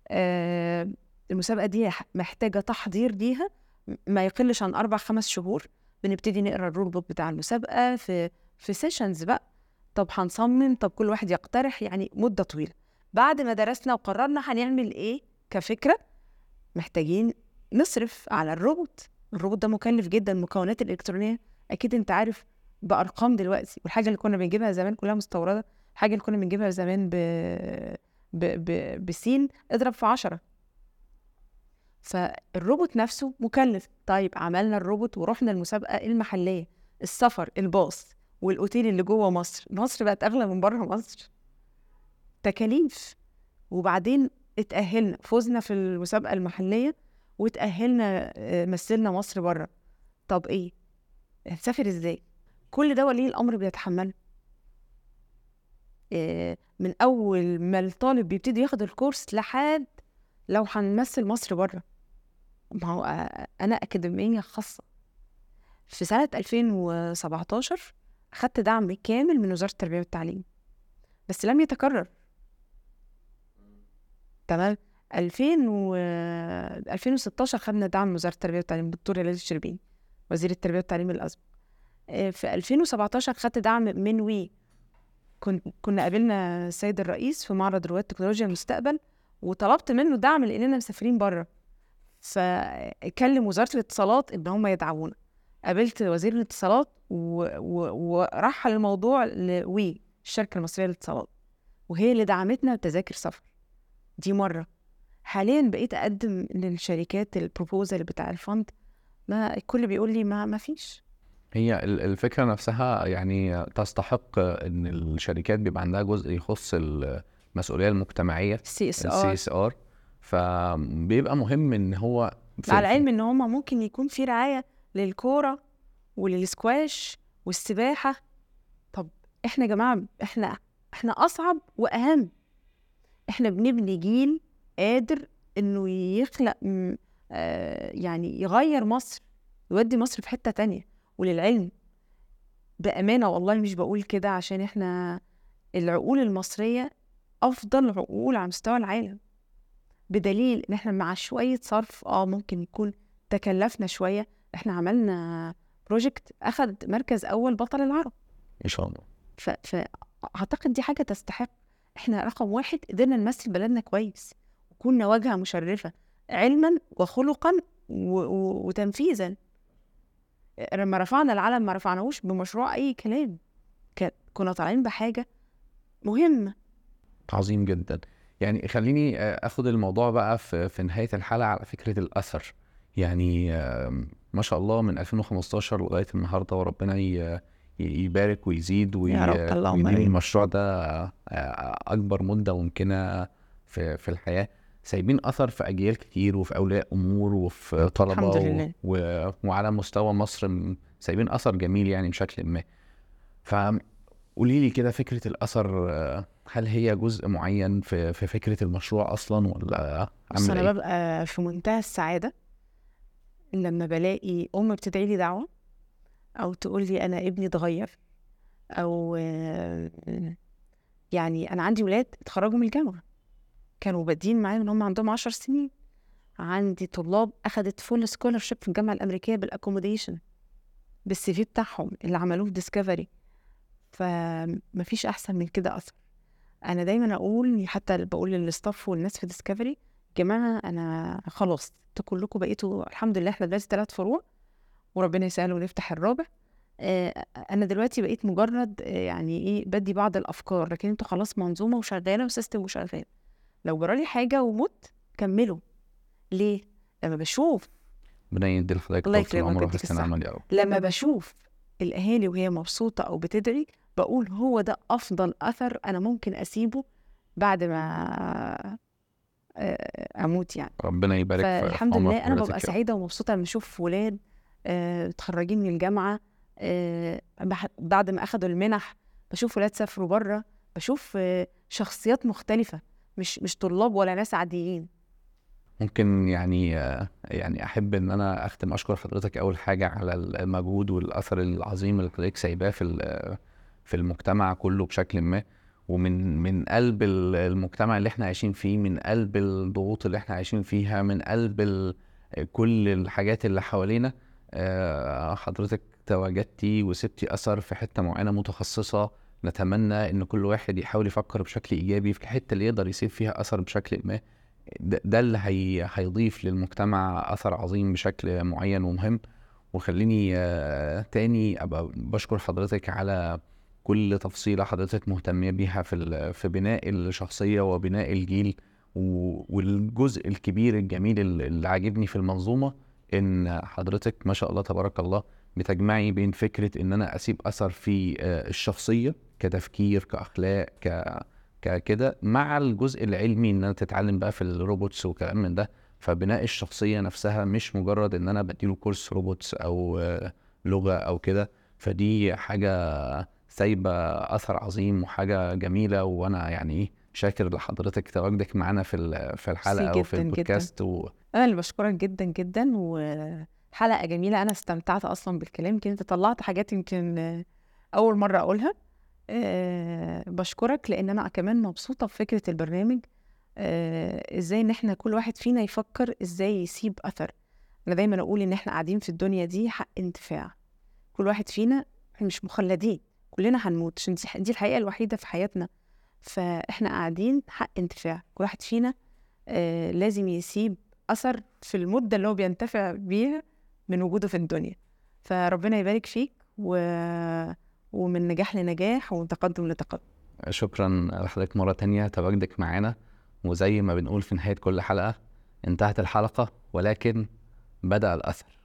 آه المسابقة دي ح- محتاجة تحضير ليها م- ما يقلش عن أربع خمس شهور بنبتدي نقرا الرول بوك بتاع المسابقة في في سيشنز بقى طب هنصمم طب كل واحد يقترح يعني مدة طويلة بعد ما درسنا وقررنا هنعمل ايه كفكرة محتاجين نصرف على الروبوت الروبوت ده مكلف جدا المكونات الإلكترونية أكيد أنت عارف بأرقام دلوقتي والحاجة اللي كنا بنجيبها زمان كلها مستوردة الحاجة اللي كنا بنجيبها زمان ب... ب... ب... بسين اضرب في عشرة فالروبوت نفسه مكلف طيب عملنا الروبوت ورحنا المسابقة المحلية السفر الباص والأوتيل اللي جوه مصر مصر بقت أغلى من بره مصر تكاليف وبعدين اتأهلنا فزنا في المسابقة المحلية واتأهلنا آه، مثلنا مصر بره طب ايه هنسافر ازاي كل ده ولي الأمر بيتحمله آه، من اول ما الطالب بيبتدي ياخد الكورس لحد لو هنمثل مصر بره ما هو آه، انا اكاديميه خاصه في سنه 2017 اخدت دعم كامل من وزاره التربيه والتعليم بس لم يتكرر تمام 2000 و 2016 خدنا دعم من وزاره التربيه والتعليم الدكتور هلال الشربيني وزير التربيه والتعليم الاسبق آه، في 2017 خدت دعم من وي كن- كنا قابلنا السيد الرئيس في معرض رواد تكنولوجيا المستقبل وطلبت منه دعم لاننا مسافرين بره فكلم وزاره الاتصالات ان هم يدعمونا قابلت وزير الاتصالات و- و- ورحل الموضوع لوي الشركه المصريه للاتصالات وهي اللي دعمتنا بتذاكر سفر دي مره حاليا بقيت اقدم للشركات البروبوزال بتاع الفند ما الكل بيقول لي ما ما فيش هي ال- الفكرة نفسها يعني تستحق ان الشركات بيبقى عندها جزء يخص المسؤولية المجتمعية السي اس السي ار اس ار فبيبقى مهم ان هو في مع العلم ان هما ممكن يكون في رعايه للكوره وللسكواش والسباحه طب احنا يا جماعه احنا احنا اصعب واهم احنا بنبني جيل قادر انه يخلق م- آه يعني يغير مصر يودي مصر في حته تانية وللعلم بامانه والله مش بقول كده عشان احنا العقول المصريه افضل عقول على مستوى العالم بدليل ان احنا مع شويه صرف اه ممكن يكون تكلفنا شويه احنا عملنا بروجكت اخذ مركز اول بطل العرب ان شاء الله ف... فاعتقد دي حاجه تستحق احنا رقم واحد قدرنا نمثل بلدنا كويس وكنا واجهه مشرفه علما وخلقا و... و... وتنفيذا لما رفعنا العلم ما رفعناهوش بمشروع اي كلام ك... كنا طالعين بحاجه مهمه عظيم جدا يعني خليني آه، اخد الموضوع بقى في في نهاية الحلقة على فكرة الاثر يعني آم، ما شاء الله من 2015 لغاية النهاردة وربنا ي- ي- يبارك ويزيد وي- يا رب، اللهم ويديم آمين. المشروع ده آه، اكبر مدة ممكنة في في الحياة سايبين اثر في اجيال كتير وفي اولياء امور وفي طلبة الحمد و- لله. و... وعلى مستوى مصر م- سايبين اثر جميل يعني بشكل ما فقولي لي كده فكرة الاثر آه، هل هي جزء معين في في فكرة المشروع اصلا ولا بص عاملة انا ايه؟ ببقى في منتهى السعاده لما بلاقي ام بتدعي لي دعوه او تقول لي انا ابني اتغير او آه، يعني انا عندي ولاد اتخرجوا من الجامعه كانوا بادئين معايا من هم عندهم عشر سنين عندي طلاب اخدت فول سكولرشيب في الجامعه الامريكيه بالاكوموديشن بالسي في بتاعهم اللي عملوه في ديسكفري فمفيش احسن من كده اثر انا دايما اقول حتى بقول للستاف والناس في ديسكفري يا جماعه انا خلاص انتوا كلكم بقيتوا الحمد لله احنا دلوقتي ثلاث فروع وربنا يسهل ونفتح الرابع آه، انا دلوقتي بقيت مجرد آه، يعني ايه بدي بعض الافكار لكن انتوا خلاص منظومه وشغاله وسيستم وشغال لو جرالي حاجه ومت كملوا ليه لما بشوف ربنا يدي لحضرتك الله طول يكرمك العمر ويديك وحسن الصحة. العمل يا رب لما بشوف الاهالي وهي مبسوطه او بتدعي بقول هو ده افضل اثر انا ممكن اسيبه بعد ما آه، اموت يعني ربنا يبارك في- في فالحمد عمرك لله انا وحضرتك ببقى يا رب. سعيده ومبسوطه لما اشوف ولاد آه، متخرجين من الجامعه آه، بح- بعد ما اخدوا المنح بشوف ولاد سافروا بره بشوف آه، شخصيات مختلفه مش مش طلاب ولا ناس عاديين ممكن يعني آه، يعني احب ان انا اختم اشكر حضرتك اول حاجه على المجهود والاثر العظيم اللي حضرتك سايباه في ال- في المجتمع كله بشكل ما ومن من قلب ال- المجتمع اللي احنا عايشين فيه من قلب الضغوط اللي احنا عايشين فيها من قلب ال- كل الحاجات اللي حوالينا آه، حضرتك تواجدتي وسبتي اثر في حته معينه متخصصه نتمنى ان كل واحد يحاول يفكر بشكل ايجابي في الحته اللي يقدر يسيب فيها اثر بشكل ما ده, ده اللي هي هيضيف للمجتمع اثر عظيم بشكل معين ومهم وخليني آه، تاني ابقى بشكر حضرتك على كل تفصيله حضرتك مهتميه بيها في ال- في بناء الشخصيه وبناء الجيل و- والجزء الكبير الجميل اللي اللي عاجبني في المنظومه ان حضرتك ما شاء الله تبارك الله بتجمعي بين فكره ان انا اسيب اثر في آه، الشخصيه كتفكير كاخلاق ك ككده مع الجزء العلمي ان انا تتعلم بقى في الروبوتس وكلام من ده فبناء الشخصيه نفسها مش مجرد ان انا بديله كورس روبوتس او آه، لغه او كده فدي حاجه سايبه اثر عظيم وحاجه جميله وانا يعني ايه شاكر لحضرتك تواجدك معانا في ال- في الحلقه وفي جداً جداً. البودكاست و... انا اللي بشكرك جدا جدا وحلقه جميله انا استمتعت اصلا بالكلام يمكن انت طلعت حاجات يمكن آه، اول مره اقولها آه، بشكرك لان انا كمان مبسوطه بفكره البرنامج آه، ازاي ان احنا كل واحد فينا يفكر ازاي يسيب اثر انا دايما اقول ان احنا قاعدين في الدنيا دي حق انتفاع كل واحد فينا احنا مش مخلدين كلنا هنموت عشان دي دي الحقيقه الوحيده في حياتنا فاحنا قاعدين حق انتفاع كل واحد فينا آه، لازم يسيب اثر في المده اللي هو بينتفع بيها من وجوده في الدنيا فربنا يبارك فيك و... ومن نجاح لنجاح ومن تقدم لتقدم شكرا لحضرتك مره تانية تواجدك معانا وزي ما بنقول في نهايه كل حلقه انتهت الحلقه ولكن بدا الاثر